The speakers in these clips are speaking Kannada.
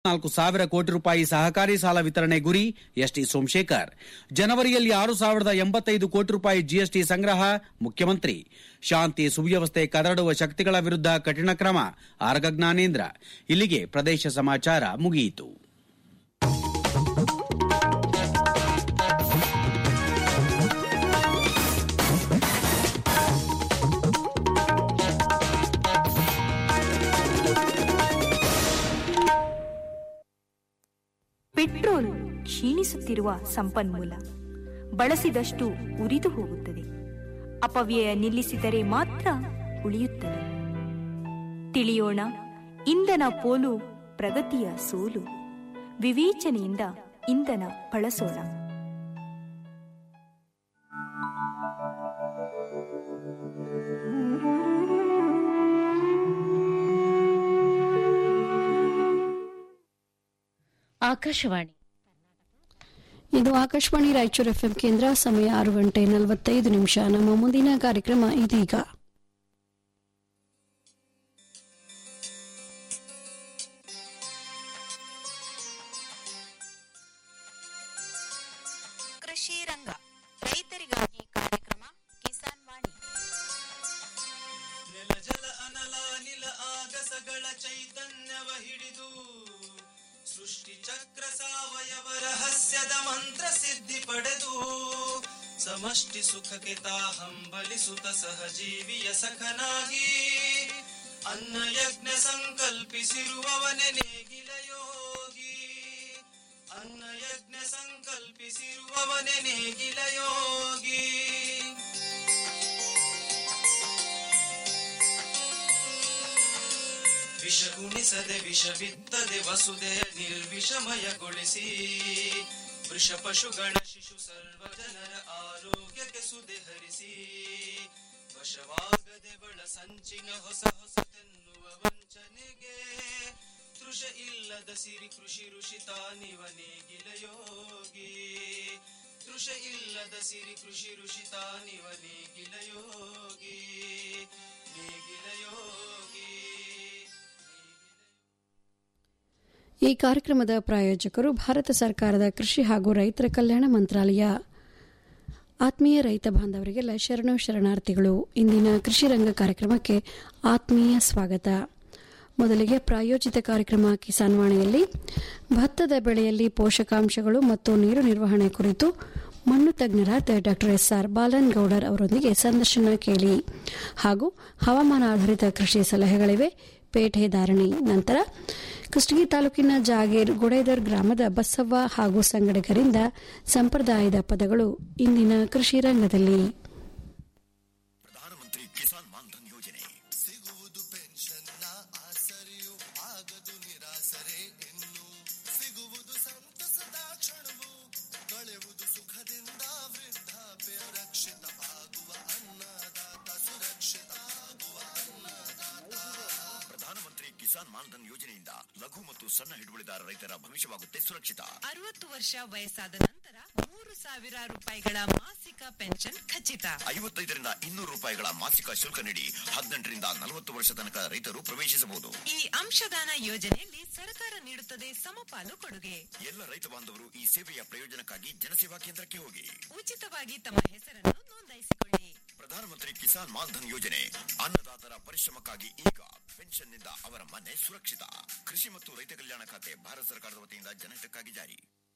ನಾಲ್ಕು ಸಾವಿರ ಕೋಟಿ ರೂಪಾಯಿ ಸಹಕಾರಿ ಸಾಲ ವಿತರಣೆ ಗುರಿ ಎಸ್ಟಿ ಸೋಮಶೇಖರ್ ಜನವರಿಯಲ್ಲಿ ಆರು ಸಾವಿರದ ಎಂಬತ್ತೈದು ಕೋಟಿ ರೂಪಾಯಿ ಜಿಎಸ್ಟಿ ಸಂಗ್ರಹ ಮುಖ್ಯಮಂತ್ರಿ ಶಾಂತಿ ಸುವ್ಯವಸ್ಥೆ ಕದಡುವ ಶಕ್ತಿಗಳ ವಿರುದ್ಧ ಕಠಿಣ ಕ್ರಮ ಆರ್ಗ ಜ್ಞಾನೇಂದ್ರ ಇಲ್ಲಿಗೆ ಪ್ರದೇಶ ಸಮಾಚಾರ ಮುಗಿಯಿತು ಪೆಟ್ರೋಲ್ ಕ್ಷೀಣಿಸುತ್ತಿರುವ ಸಂಪನ್ಮೂಲ ಬಳಸಿದಷ್ಟು ಉರಿದು ಹೋಗುತ್ತದೆ ಅಪವ್ಯಯ ನಿಲ್ಲಿಸಿದರೆ ಮಾತ್ರ ಉಳಿಯುತ್ತದೆ ತಿಳಿಯೋಣ ಇಂಧನ ಪೋಲು ಪ್ರಗತಿಯ ಸೋಲು ವಿವೇಚನೆಯಿಂದ ಇಂಧನ ಬಳಸೋಣ ಆಕಾಶವಾಣಿ ಇದು ಆಕಾಶವಾಣಿ ರಾಯಚೂರು ಎಫ್ಎಂ ಕೇಂದ್ರ ಸಮಯ ಆರು ಗಂಟೆ ನಲವತ್ತೈದು ನಿಮಿಷ ನಮ್ಮ ಮುಂದಿನ ಕಾರ್ಯಕ್ರಮ ಇದೀಗ ಕೃಷಿ ರಂಗ ರೈತರಿಗಾಗಿ ಕಾರ್ಯಕ್ರಮ ಕಿಸಾನ್ ವಾಣಿ ನೆಲ ಜಲ ಅನಲ ನಿಲ ಆಗಸಗಳ ಚೈತನ್ಯವ ಹಿಡಿದು ಸೃಷ್ಟಿ ಚಕ್ರ ಸಾವಯವ ರಹಸ್ಯದ ಮಂತ್ರ ಸಿದ್ಧಿ ಪಡೆದು ಸಮಷ್ಟಿ ಸುಖಕ್ಕೆ ತಾ ಹಂಬಲಿಸುತ್ತ ಸಹಜೀವಿಯ ಸಖನಾಗಿ ಅನ್ನ ಯಜ್ಞ ಸಂಕಲ್ಪಿಸಿರುವವನೆ ನೇಗಿಲ ಯೋಗಿ ಅನ್ನ ಯಜ್ಞ ಸಂಕಲ್ಪಿಸಿರುವವನೆ ನೇಗಿಲ ಯೋಗಿ ವಿಷ ಉಣಿಸದೆ ವಿಷ ಬಿತ್ತದೆ ವಸುದೆಯ ನಿರ್ವಿಷಮಯಗೊಳಿಸಿ ವೃಷ ಪಶುಗಣ ಶಿಶು ಸರ್ವ ಜನರ ಆರೋಗ್ಯಕ್ಕೆ ಸುದೆ ಹರಿಸಿ ವಶವಾಗದೆ ಬಳ ಸಂಚಿನ ಹೊಸ ಹೊಸತೆನ್ನುವ ವಂಚನೆಗೆ ತೃಷ ಇಲ್ಲದ ಸಿರಿ ಕೃಷಿ ಋಷಿ ತಾನಿವ ನೇಗಿಲ ಯೋಗಿ ತೃಷ ಇಲ್ಲದ ಸಿರಿ ಕೃಷಿ ಋಷಿ ತಾನಿವ ನೇಗಿಲ ಯೋಗಿ ನೇಗಿಲ ಯೋಗಿ ಈ ಕಾರ್ಯಕ್ರಮದ ಪ್ರಾಯೋಜಕರು ಭಾರತ ಸರ್ಕಾರದ ಕೃಷಿ ಹಾಗೂ ರೈತರ ಕಲ್ಯಾಣ ಮಂತ್ರಾಲಯ ಆತ್ಮೀಯ ರೈತ ಬಾಂಧವರಿಗೆಲ್ಲ ಶರಣು ಶರಣಾರ್ಥಿಗಳು ಇಂದಿನ ಕೃಷಿ ರಂಗ ಕಾರ್ಯಕ್ರಮಕ್ಕೆ ಆತ್ಮೀಯ ಸ್ವಾಗತ ಮೊದಲಿಗೆ ಪ್ರಾಯೋಜಿತ ಕಾರ್ಯಕ್ರಮ ಕಿಸಾನ್ ವಾಣಿಯಲ್ಲಿ ಭತ್ತದ ಬೆಳೆಯಲ್ಲಿ ಪೋಷಕಾಂಶಗಳು ಮತ್ತು ನೀರು ನಿರ್ವಹಣೆ ಕುರಿತು ಮಣ್ಣು ತಜ್ಞರಾದ ಡಾ ಎಸ್ ಆರ್ ಬಾಲನ್ ಗೌಡರ್ ಅವರೊಂದಿಗೆ ಸಂದರ್ಶನ ಕೇಳಿ ಹಾಗೂ ಹವಾಮಾನ ಆಧಾರಿತ ಕೃಷಿ ಸಲಹೆಗಳಿವೆ ಪೇಟೆ ಧಾರಣಿ ನಂತರ ಕುಷ್ಟಗಿ ತಾಲೂಕಿನ ಜಾಗೀರ್ ಗುಡೇದರ್ ಗ್ರಾಮದ ಬಸವ್ವ ಹಾಗೂ ಸಂಗಡಿಗರಿಂದ ಸಂಪ್ರದಾಯದ ಪದಗಳು ಇಂದಿನ ಕೃಷಿ ರಂಗದಲ್ಲಿ ಪ್ರಧಾನಮಂತ್ರಿ ಕಿಸಾನ್ ಮಾನ್ಧನ್ ಯೋಜನೆ ಸಿಗುವುದು ಪೆನ್ಷನ್ನ ಆಸರೆಯು ಆಗದು ನಿರಾಸರೆ ಇನ್ನು ಸಿಗುವುದು ಸಂತಸದ ಕ್ಷಣವು ಕಳೆಯುವುದು ಸುಖದಿಂದ ವೃದ್ಧಾಪ್ಯ ರಕ್ಷಿತ ಆಗುವ ಅನ್ನದಾತ ಸುರಕ್ಷಿತ ಆಗುವ ಅನ್ನದಾತ ಪ್ರಧಾನಮಂತ್ರಿ ಕಿಸಾನ್ ಮಾನ್ಧನ್ ಯೋಜನೆಯಿಂದ ಲಘು ಮತ್ತು ಸಣ್ಣ ಹಿಡುವಳಿದಾರ ರೈತರ ಭವಿಷ್ಯವಾಗುತ್ತೆ ಸುರಕ್ಷಿತ ಅರವತ್ತು ವರ್ಷ ವಯಸ್ಸಾದ ನಂತರ ಮೂರು ಸಾವಿರ ರೂಪಾಯಿಗಳ ಮಾಸಿಕ ಪೆನ್ಷನ್ ಖಚಿತ ಐವತ್ತೈದರಿಂದ ಇನ್ನೂರು ರೂಪಾಯಿಗಳ ಮಾಸಿಕ ಶುಲ್ಕ ನೀಡಿ ಹದಿನೆಂಟರಿಂದ ನಲವತ್ತು ವರ್ಷ ತನಕ ರೈತರು ಪ್ರವೇಶಿಸಬಹುದು ಈ ಅಂಶದಾನ ಯೋಜನೆಯಲ್ಲಿ ಸರ್ಕಾರ ನೀಡುತ್ತದೆ ಸಮಪಾಲು ಕೊಡುಗೆ ಎಲ್ಲ ರೈತ ಬಾಂಧವರು ಈ ಸೇವೆಯ ಪ್ರಯೋಜನಕ್ಕಾಗಿ ಜನಸೇವಾ ಕೇಂದ್ರಕ್ಕೆ ಹೋಗಿ ಉಚಿತವಾಗಿ ತಮ್ಮ ಹೆಸರನ್ನು ನೋಂದಾಯಿಸಿಕೊಳ್ಳಿ ಪ್ರಧಾನಮಂತ್ರಿ ಕಿಸಾನ್ ಮಾನ್ಧನ್ ಯೋಜನೆ ಅನ್ನದಾತರ ಪರಿಶ್ರಮಕ್ಕಾಗಿ ಈಗ ಪೆನ್ಷನ್ನಿಂದ ಅವರ ಮನೆ ಸುರಕ್ಷಿತ ಕೃಷಿ ಮತ್ತು ರೈತ ಕಲ್ಯಾಣ ಖಾತೆ ಭಾರತ ಸರ್ಕಾರದ ವತಿಯಿಂದ ಜನಹಿತಕ್ಕಾಗಿ ಜಾರಿ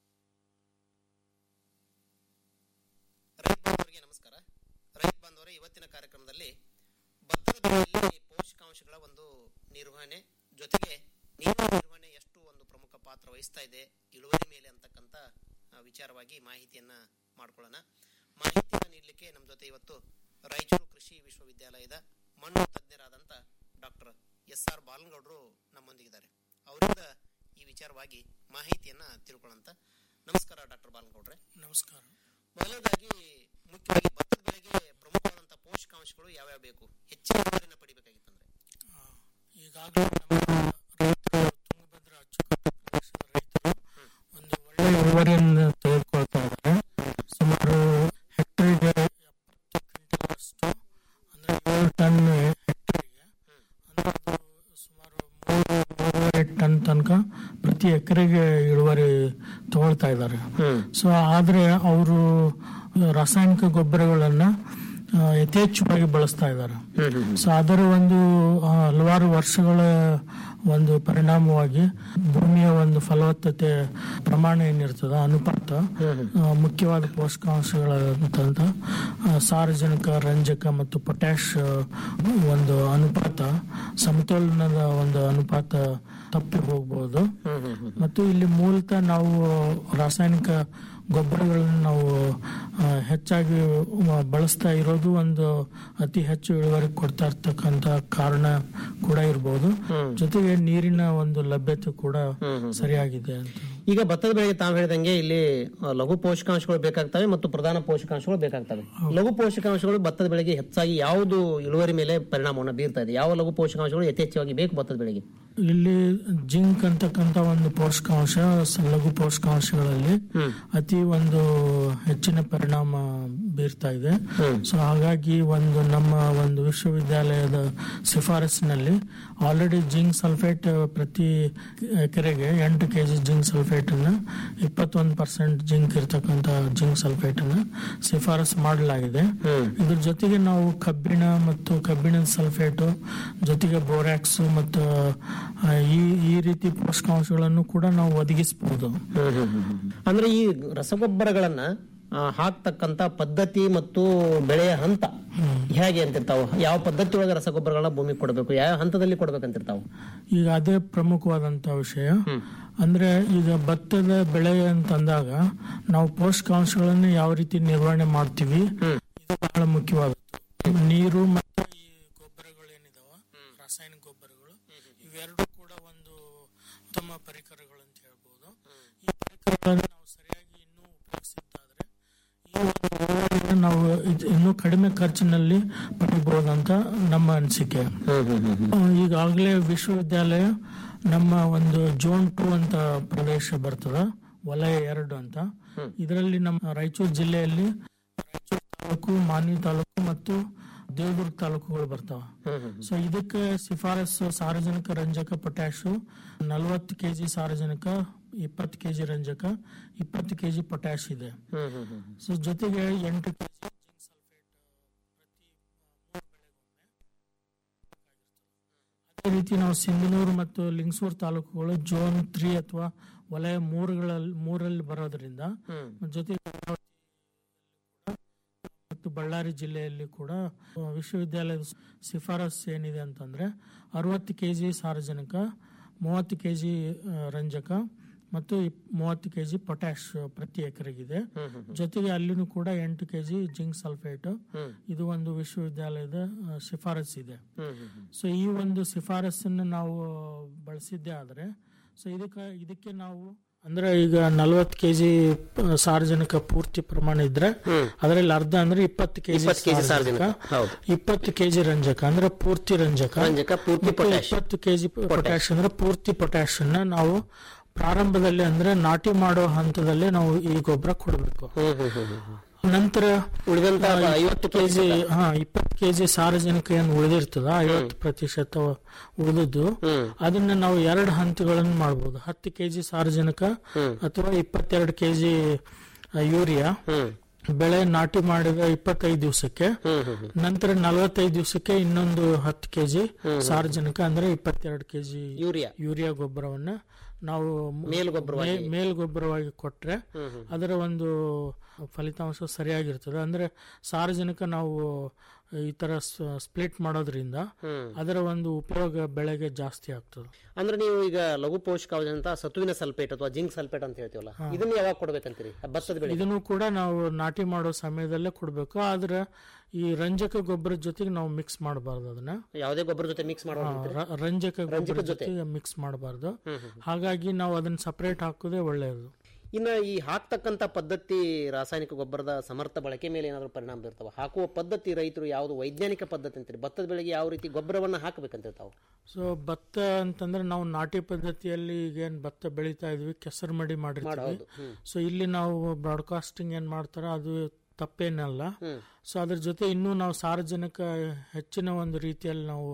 ರೈತ ಬಾಂಧವರಿಗೆ ನಮಸ್ಕಾರ ರೈತ ಬಾಂಧವರೇ ಇವತ್ತಿನ ಕಾರ್ಯಕ್ರಮದಲ್ಲಿ ಭತ್ತದ ಬೆಳೆಯಲ್ಲಿ ಪೋಷಕಾಂಶಗಳ ಒಂದು ನಿರ್ವಹಣೆ ಜೊತೆಗೆ ನೀರಿನ ನಿರ್ವಹಣೆ ಎಷ್ಟು ಒಂದು ಪ್ರಮುಖ ಪಾತ್ರ ವಹಿಸ್ತಾ ಇದೆ ಇಳುವರಿ ಮೇಲೆ ಅಂತಕ್ಕಂಥ ಆ, ವಿಚಾರವಾಗಿ ಮಾಹಿತಿಯನ್ನ ಮಾಡ್ಕೊಳ್ಳೋಣ ಮಾಹಿತಿಯನ್ನು ನೀಡಲಿಕ್ಕೆ ನಮ್ಮ ಜೊತೆ ಇವತ್ತು ರಾಯಚೂರು ಕೃಷಿ ವಿಶ್ವವಿದ್ಯಾಲಯದ ಮಣ್ಣು ತಜ್ಞರಾದಂಥ ಡಾಕ್ಟರ್ ಎಸ್ ಆರ್ ಬಾಲನಗೌಡರು ನಮ್ಮೊಂದಿಗಿದ್ದಾರೆ ಅವರಿಂದ ಈ ವಿಚಾರವಾಗಿ ಮಾಹಿತಿಯನ್ನ ತಿಳ್ಕೊಳ್ಳೋಂತ ನಮಸ್ಕಾರ ಡಾಕ್ಟರ್ ಬಾಲನಗೌಡ್ರೆ ನಮಸ್ಕಾರ ಮೊದಲನೇದಾಗಿ ಮುಖ್ಯವಾಗಿ ಭತ್ತದ ಬೆಳೆಗೆ ಪ್ರಮುಖವಾದಂತಹ ಪೋಷಕಾಂಶಗಳು ಯಾವ್ಯಾವ ಬೇಕು ಹೆಚ್ಚಿನ ಇಳುವರಿನ ಪಡಿಬೇಕಾಗಿತ್ತಂದ್ರೆ ಈಗಾಗಲೇ ನಮ್ಮ ರೈತರು ತುಂಗಭದ್ರಾ ಅಚ್ಚುಕಟ್ಟು ಪ್ರದೇಶದ ರೈತರು ಒಂದು ಒಳ್ಳೆಯ ಇಳುವರಿಯನ್ನು ತೆಗೆದುಕೊಳ್ತಾ ಇದ್ದಾರೆ ಸುಮಾರು ಹೆಕ್ಟರ್ಗೆ ಎಪ್ಪತ್ತು ಕ್ವಿಂಟಲ್ಷ್ಟು ಅಂದ್ರೆ ಏಳು ಟನ್ ಹೆಕ್ಟರ್ಗೆ ಅಂದ್ರೆ ಅದು ಸುಮಾರು ಮೂರು ಮೂರುವರೆ ಟನ್ ತನಕ ಪ್ರತಿ ಎಕರೆಗೆ ಇಳುವರಿ ತಗೊಳ್ತಾ ಇದ್ದಾರೆ ಸೊ ಆದ್ರೆ ಅವರು ರಾಸಾಯನಿಕ ಗೊಬ್ಬರಗಳನ್ನ ಆ, ಯಥೇಚ್ಛವಾಗಿ ಬಳಸ್ತಾ ಇದ್ದಾರೆ ಸೊ ಅದರ ಒಂದು ಆ, ಹಲವಾರು ವರ್ಷಗಳ ಒಂದು ಪರಿಣಾಮವಾಗಿ ಭೂಮಿಯ ಒಂದು ಫಲವತ್ತತೆ ಪ್ರಮಾಣ ಏನಿರ್ತದ ಅನುಪಾತ ಆ, ಮುಖ್ಯವಾದ ಪೋಷಕಾಂಶಗಳಂತ ಆ, ಸಾರಜನಕ ರಂಜಕ ಮತ್ತು ಪೊಟ್ಯಾಶ್ ಒಂದು ಅನುಪಾತ ಸಮತೋಲನದ ಒಂದು ಅನುಪಾತ ತಪ್ಪಿ ಹೋಗಬಹುದು ಮತ್ತು ಇಲ್ಲಿ ಮೂಲತಃ ನಾವು ರಾಸಾಯನಿಕ ಗೊಬ್ಬರಗಳನ್ನು ನಾವು ಆ, ಹೆಚ್ಚಾಗಿ ಮ- ಬಳಸ್ತಾ ಇರೋದು ಒಂದು ಅತಿ ಹೆಚ್ಚು ಇಳುವರಿ ಕೊಡ್ತಾ ಇರ್ತಕ್ಕಂತ ಕಾರಣ ಕೂಡ ಇರಬಹುದು ಜೊತೆಗೆ ನೀರಿನ ಒಂದು ಲಭ್ಯತೆ ಕೂಡ ಸರಿಯಾಗಿದೆ ಅಂತ ಈಗ ಭತ್ತದ ಬೆಳೆಗೆ ತಾವು ಹೇಳಿದಂಗೆ ಇಲ್ಲಿ ಆ, ಲಘು ಪೋಷಕಾಂಶಗಳು ಬೇಕಾಗ್ತವೆ ಮತ್ತು ಪ್ರಧಾನ ಪೋಷಕಾಂಶಗಳು ಬೇಕಾಗ್ತವೆ ಲಘು ಪೋಷಕಾಂಶಗಳು ಭತ್ತದ ಬೆಳೆಗೆ ಹೆಚ್ಚಾಗಿ ಯಾವುದು ಇಳುವರಿ ಮೇಲೆ ಪರಿಣಾಮವನ್ನು ಬೀರ್ತಾ ಇದೆ ಯಾವ ಲಘು ಪೋಷಕಾಂಶಗಳು ಯಥೇಚ್ಛವಾಗಿ ಬೇಕು ಭತ್ತದ ಬೆಳೆಗೆ ಇಲ್ಲಿ ಜಿಂಕ್ ಅಂತಕ್ಕಂತ ಒಂದು ಪೋಷಕಾಂಶ ಸ- ಲಘು ಪೋಷಕಾಂಶಗಳಲ್ಲಿ ಅತಿ ಒಂದು ಹೆಚ್ಚಿನ ಪರಿಣಾಮ ಬೀರ್ತಾ ಇದೆ ಸೊ ಹಾಗಾಗಿ ಒಂದು ನಮ್ಮ ಒಂದು ವಿಶ್ವವಿದ್ಯಾಲಯದ ಶಿಫಾರಸಿನಲ್ಲಿ ಆಲ್ರೆಡಿ ಜಿಂಕ್ ಸಲ್ಫೇಟ್ ಪ್ರತಿ ಎಕರೆಗೆ ಎಂಟು ಕೆಜಿ ಜಿಂಕ್ ಸಲ್ಫೇಟ್ ಅನ್ನ ಇಪ್ಪತ್ತೊಂದು ಪರ್ಸೆಂಟ್ ಜಿಂಕ್ ಇರ್ತಕ್ಕಂತ ಜಿಂಕ್ ಸಲ್ಫೇಟ್ ಅನ್ನ ಶಿಫಾರಸು ಮಾಡಲಾಗಿದೆ ಇದ್ರ ಜೊತೆಗೆ ನಾವು ಕಬ್ಬಿಣ ಮತ್ತು ಕಬ್ಬಿಣದ ಸಲ್ಫೇಟ್ ಜೊತೆಗೆ ಬೋರ್ಯಾಕ್ಸ್ ಮತ್ತು ಆ, ಈ ಈ ರೀತಿ ಪೋಷಕಾಂಶಗಳನ್ನು ಕೂಡ ನಾವು ಒದಗಿಸಬಹುದು ಅಂದ್ರೆ ಈ ರಸಗೊಬ್ಬರಗಳನ್ನ ಆ, ಹಾಕ್ತಕ್ಕಂತ ಪದ್ಧತಿ ಮತ್ತು ಬೆಳೆಯ ಹಂತ ಹೇಗೆ ಅಂತಿರ್ತಾವ ಯಾವ ಪದ್ಧತಿ ಒಳಗೆ ರಸಗೊಬ್ಬರಗಳನ್ನ ಭೂಮಿಗೆ ಕೊಡಬೇಕು ಯಾವ ಹಂತದಲ್ಲಿ ಕೊಡ್ಬೇಕಂತಿರ್ತಾವ ಈಗ ಅದೇ ಪ್ರಮುಖವಾದಂತ ವಿಷಯ ಅಂದ್ರೆ ಈಗ ಭತ್ತದ ಬೆಳೆ ಅಂತಂದಾಗ ನಾವು ಪೋಷಕಾಂಶಗಳನ್ನು ಯಾವ ರೀತಿ ನಿರ್ವಹಣೆ ಮಾಡ್ತೀವಿ ಇದು ಬಹಳ ಮುಖ್ಯವಾದದ್ದು ನೀರು ಮತ್ತು ಈ ಗೊಬ್ಬರಗಳೇನಿದಾವ ರಾಸಾಯನಿಕ ಗೊಬ್ಬರಗಳು ಇವೆರಡೂ ಕೂಡ ಒಂದು ಉತ್ತಮ ಪರಿಕರಗಳು ಅಂತ ಹೇಳ್ಬೋದು ಈ ಪರಿಕರಗಳನ್ನು ನಾವು ಸರಿಯಾಗಿ ಇನ್ನೂ ಉಪಯೋಗಿಸಿದ್ದಾದ್ರೆ ಈ ಒಂದು ಇಳುವರಿಯನ್ನು ನಾವು ಇದ್- ಇನ್ನೂ ಕಡಿಮೆ ಖರ್ಚಿನಲ್ಲಿ ಪಡಿಬಹುದಂತ ನಮ್ಮ ಅನಿಸಿಕೆ ಆ, ಈಗಾಗಲೇ ವಿಶ್ವವಿದ್ಯಾಲಯ ನಮ್ಮ ಒಂದು ಜೋನ್ ಟು ಅಂತ ಪ್ರದೇಶ ಬರ್ತದ ವಲಯ ಎರಡು ಅಂತ ಇದರಲ್ಲಿ ನಮ್ಮ ರಾಯಚೂರು ಜಿಲ್ಲೆಯಲ್ಲಿ ರಾಯಚೂರು ತಾಲೂಕು ಮಾನ್ವಿ ತಾಲೂಕು ಮತ್ತು ದೇವದುರ್ಗ ತಾಲೂಕುಗಳು ಬರ್ತಾವ ಸೊ ಇದಕ್ಕೆ ಶಿಫಾರಸು ಸಾರಜನಕ ರಂಜಕ ಪೊಟ್ಯಾಶು ನಲವತ್ತು ಕೆಜಿ ಸಾರಜನಕ ಇಪ್ಪತ್ತು ಕೆಜಿ ರಂಜಕ ಇಪ್ಪತ್ತು ಕೆಜಿ ಪೊಟ್ಯಾಶ್ ಇದೆ ಸೊ ಜೊತೆಗೆ ಎಂಟು ಕೆಜಿ ಅದೇ ರೀತಿ ನಾವು ಸಿಂಧನೂರು ಮತ್ತು ಲಿಂಗಸೂರು ತಾಲೂಕುಗಳು ಜೋನ್ ತ್ರೀ ಅಥವಾ ವಲಯ ಮೂರುಗಳಲ್ಲಿ ಮೂರಲ್ಲಿ ಬರೋದ್ರಿಂದ ಜೊತೆಗೆ ಅಮರಾವತಿ ಮತ್ತು ಬಳ್ಳಾರಿ ಜಿಲ್ಲೆಯಲ್ಲಿ ಕೂಡ ಆ, ವಿಶ್ವವಿದ್ಯಾಲಯದ ಶಿಫಾರಸ್ ಏನಿದೆ ಅಂತಂದ್ರೆ ಅರವತ್ತು ಕೆಜಿ ಸಾರಜನಕ ಮೂವತ್ತು ಕೆಜಿ ರಂಜಕ ಮತ್ತು ಇಪ್- ಮೂವತ್ತು ಕೆಜಿ ಪೊಟ್ಯಾಶ್ ಪ್ರತಿ ಎಕರೆಗಿದೆ ಜೊತೆಗೆ ಅಲ್ಲಿನೂ ಕೂಡ ಎಂಟು ಕೆಜಿ ಜಿಂಕ್ ಸಲ್ಫೇಟ್ ಇದು ಒಂದು ವಿಶ್ವವಿದ್ಯಾಲಯದ ಆ, ಶಿಫಾರಸ್ ಇದೆ ಸೊ ಈ ಒಂದು ಶಿಫಾರಸನ್ನು ನಾವು ಬಳಸಿದ್ದೇ ಆದ್ರೆ ಸೊ ಇದಕ್ಕೆ ಇದಕ್ಕೆ ನಾವು ಅಂದ್ರೆ ಈಗ ನಲವತ್ತು ಕೆಜಿ ಸಾರ್ವಜನಿಕ ಪೂರ್ತಿ ಪ್ರಮಾಣ ಇದ್ರೆ ಅದರಲ್ಲಿ ಅರ್ಧ ಅಂದ್ರೆ ಇಪ್ಪತ್ತು ಕೆಜಿ 20 kg ಸಾರಜನಕ, ಹೌದು. ಇಪ್ಪತ್ತು ಕೆಜಿ ರಂಜಕ ಅಂದ್ರೆ ಪೂರ್ತಿ ರಂಜಕ ರಂಜಕ, ಪೂರ್ತಿ ಮತ್ತು ಪೊಟ್ಯಾಶ್. ಇಪ್ಪತ್ತು ಕೆಜಿ ಪೊಟ್ಯಾಶ್ ಅಂದ್ರೆ ಪೂರ್ತಿ ಪೊಟ್ಯಾಶ್ ಅನ್ನ ನಾವು ಪ್ರಾರಂಭದಲ್ಲಿ ಅಂದ್ರೆ ನಾಟಿ ಮಾಡೋ ಹಂತದಲ್ಲೇ ನಾವು ಈ ಗೊಬ್ಬರ ಕೊಡಬೇಕು ನಂತರ ಉಳಿದಂತ ಆ, ಐವತ್ತು ಇಪ್ಪತ್ತು ಕೆಜಿ ಹಾ ಇಪ್ಪತ್ತು ಕೆಜಿ ಸಾರಜನಕ ಏನು ಉಳಿದಿರ್ತದ ಐವತ್ತು ಪ್ರತಿಶತ ಉಳಿದದ್ದು ಅದನ್ನ ನಾವು ಎರಡು ಹಂತಗಳನ್ನು ಮಾಡಬಹುದು ಹತ್ತು ಕೆಜಿ ಸಾರಜನಕ ಅಥವಾ ಇಪ್ಪತ್ತೆರಡು ಕೆಜಿ ಯೂರಿಯಾ ಬೆಳೆ ನಾಟಿ ಮಾಡಿದ ಇಪ್ಪತ್ತೈದು ದಿವಸಕ್ಕೆ ನಂತರ ನಲವತ್ತೈದು ದಿವಸಕ್ಕೆ ಇನ್ನೊಂದು ಹತ್ತು ಕೆಜಿ ಸಾರಜನಕ ಅಂದ್ರೆ ಇಪ್ಪತ್ತೆರಡು ಕೆಜಿ ಯೂರಿಯಾ ಯೂರಿಯಾ ಗೊಬ್ಬರವನ್ನ ನಾವು ಮೇಲ್ಗೊಬ್ಬರವಾಗಿ. ಮೇ- ಮೇಲ್ಗೊಬ್ಬರವಾಗಿ ಕೊಟ್ರೆ ಅದರ ಒಂದು ಫಲಿತಾಂಶ ಸರಿಯಾಗಿರ್ತದೆ ಅಂದ್ರೆ ಸಾರಜನಕ ನಾವು ಈ ತರ ಸ್ಪ್ಲಿಟ್ ಮಾಡೋದ್ರಿಂದ ಅದರ ಒಂದು ಉಪಯೋಗ ಬೆಳೆಗೆ ಜಾಸ್ತಿ ಆಗ್ತದೆ ಅಂದ್ರೆ ನೀವು ಈಗ ಲಘು ಪೋಷಕಾಂಶ ಅಂತ ಸತುವಿನ ಸಲ್ಫೇಟ್ ಅಥವಾ ಜಿಂಕ್ ಸಲ್ಫೇಟ್ ಅಂತ ಹೇಳ್ತೀವಲ್ಲ ಇದನ್ನ ಯಾವಾಗ ಕೊಡ್ಬೇಕಂತೀರಿ ಆ ಭತ್ತದ ಬೆಳೆ ಇದನ್ನು ಕೂಡ ನಾವು ನಾಟಿ ಮಾಡೋ ಸಮಯದಲ್ಲೇ ಕೊಡ್ಬೇಕು ಆದ್ರೆ ಈ ರಂಜಕ ಗೊಬ್ಬರದ ಜೊತೆಗೆ ನಾವು ಮಿಕ್ಸ್ ಮಾಡಬಾರ್ದು ಅದನ್ನ ಯಾವುದೇ ಗೊಬ್ಬರ ಜೊತೆ ಮಿಕ್ಸ್ ಆ, ಮಾಡೋದು ರ- ರಂಜಕ ಗೊಬ್ಬರ ಜೊತೆಗೆ ಮಿಕ್ಸ್ ಮಾಡಬಾರ್ದು ಹಾಗಾಗಿ ನಾವು ಅದನ್ನ ಸಪರೇಟ್ ಹಾಕೋದೇ ಒಳ್ಳೆಯದು ಇನ್ನು ಈ ಹಾಕ್ತಕ್ಕಂತ ಪದ್ಧತಿ ರಾಸಾಯನಿಕ ಗೊಬ್ಬರದ ಸಮರ್ಥ ಬಳಕೆ ಮೇಲೆ ಏನಾದರೂ ಪರಿಣಾಮ ಬೀರ್ತಾವ ಹಾಕುವ ಪದ್ಧತಿ ರೈತರು ಯಾವುದು ವೈಜ್ಞಾನಿಕ ಪದ್ಧತಿ ಅಂತೀರಿ ಭತ್ತದ ಬೆಳೆಗೆ ಯಾವ ರೀತಿ ಗೊಬ್ಬರವನ್ನ ಹಾಕಬೇಕಂತಿರ್ತಾವ ಸೊ ಭತ್ತ ಅಂತಂದ್ರೆ ನಾವು ನಾಟಿ ಪದ್ಧತಿಯಲ್ಲಿ ಈಗೇನ್ ಭತ್ತ ಬೆಳಿತಾ ಇದ್ವಿ ಕೆಸರು ಮಡಿ ಮಾಡಿರ್ತೀವಿ ಹೌದು. ಹ್ಮ್. ಸೊ ಇಲ್ಲಿ ನಾವು ಬ್ರಾಡ್ಕಾಸ್ಟಿಂಗ್ ಏನ್ ಮಾಡ್ತಾರ ಅದು ತಪ್ಪೇನಲ್ಲ ಸೊ ಅದ್ರ ಜೊತೆ ಇನ್ನೂ ನಾವು ಸಾರ್ವಜನಿಕ ಹೆಚ್ಚಿನ ಒಂದು ರೀತಿಯಲ್ಲಿ ನಾವು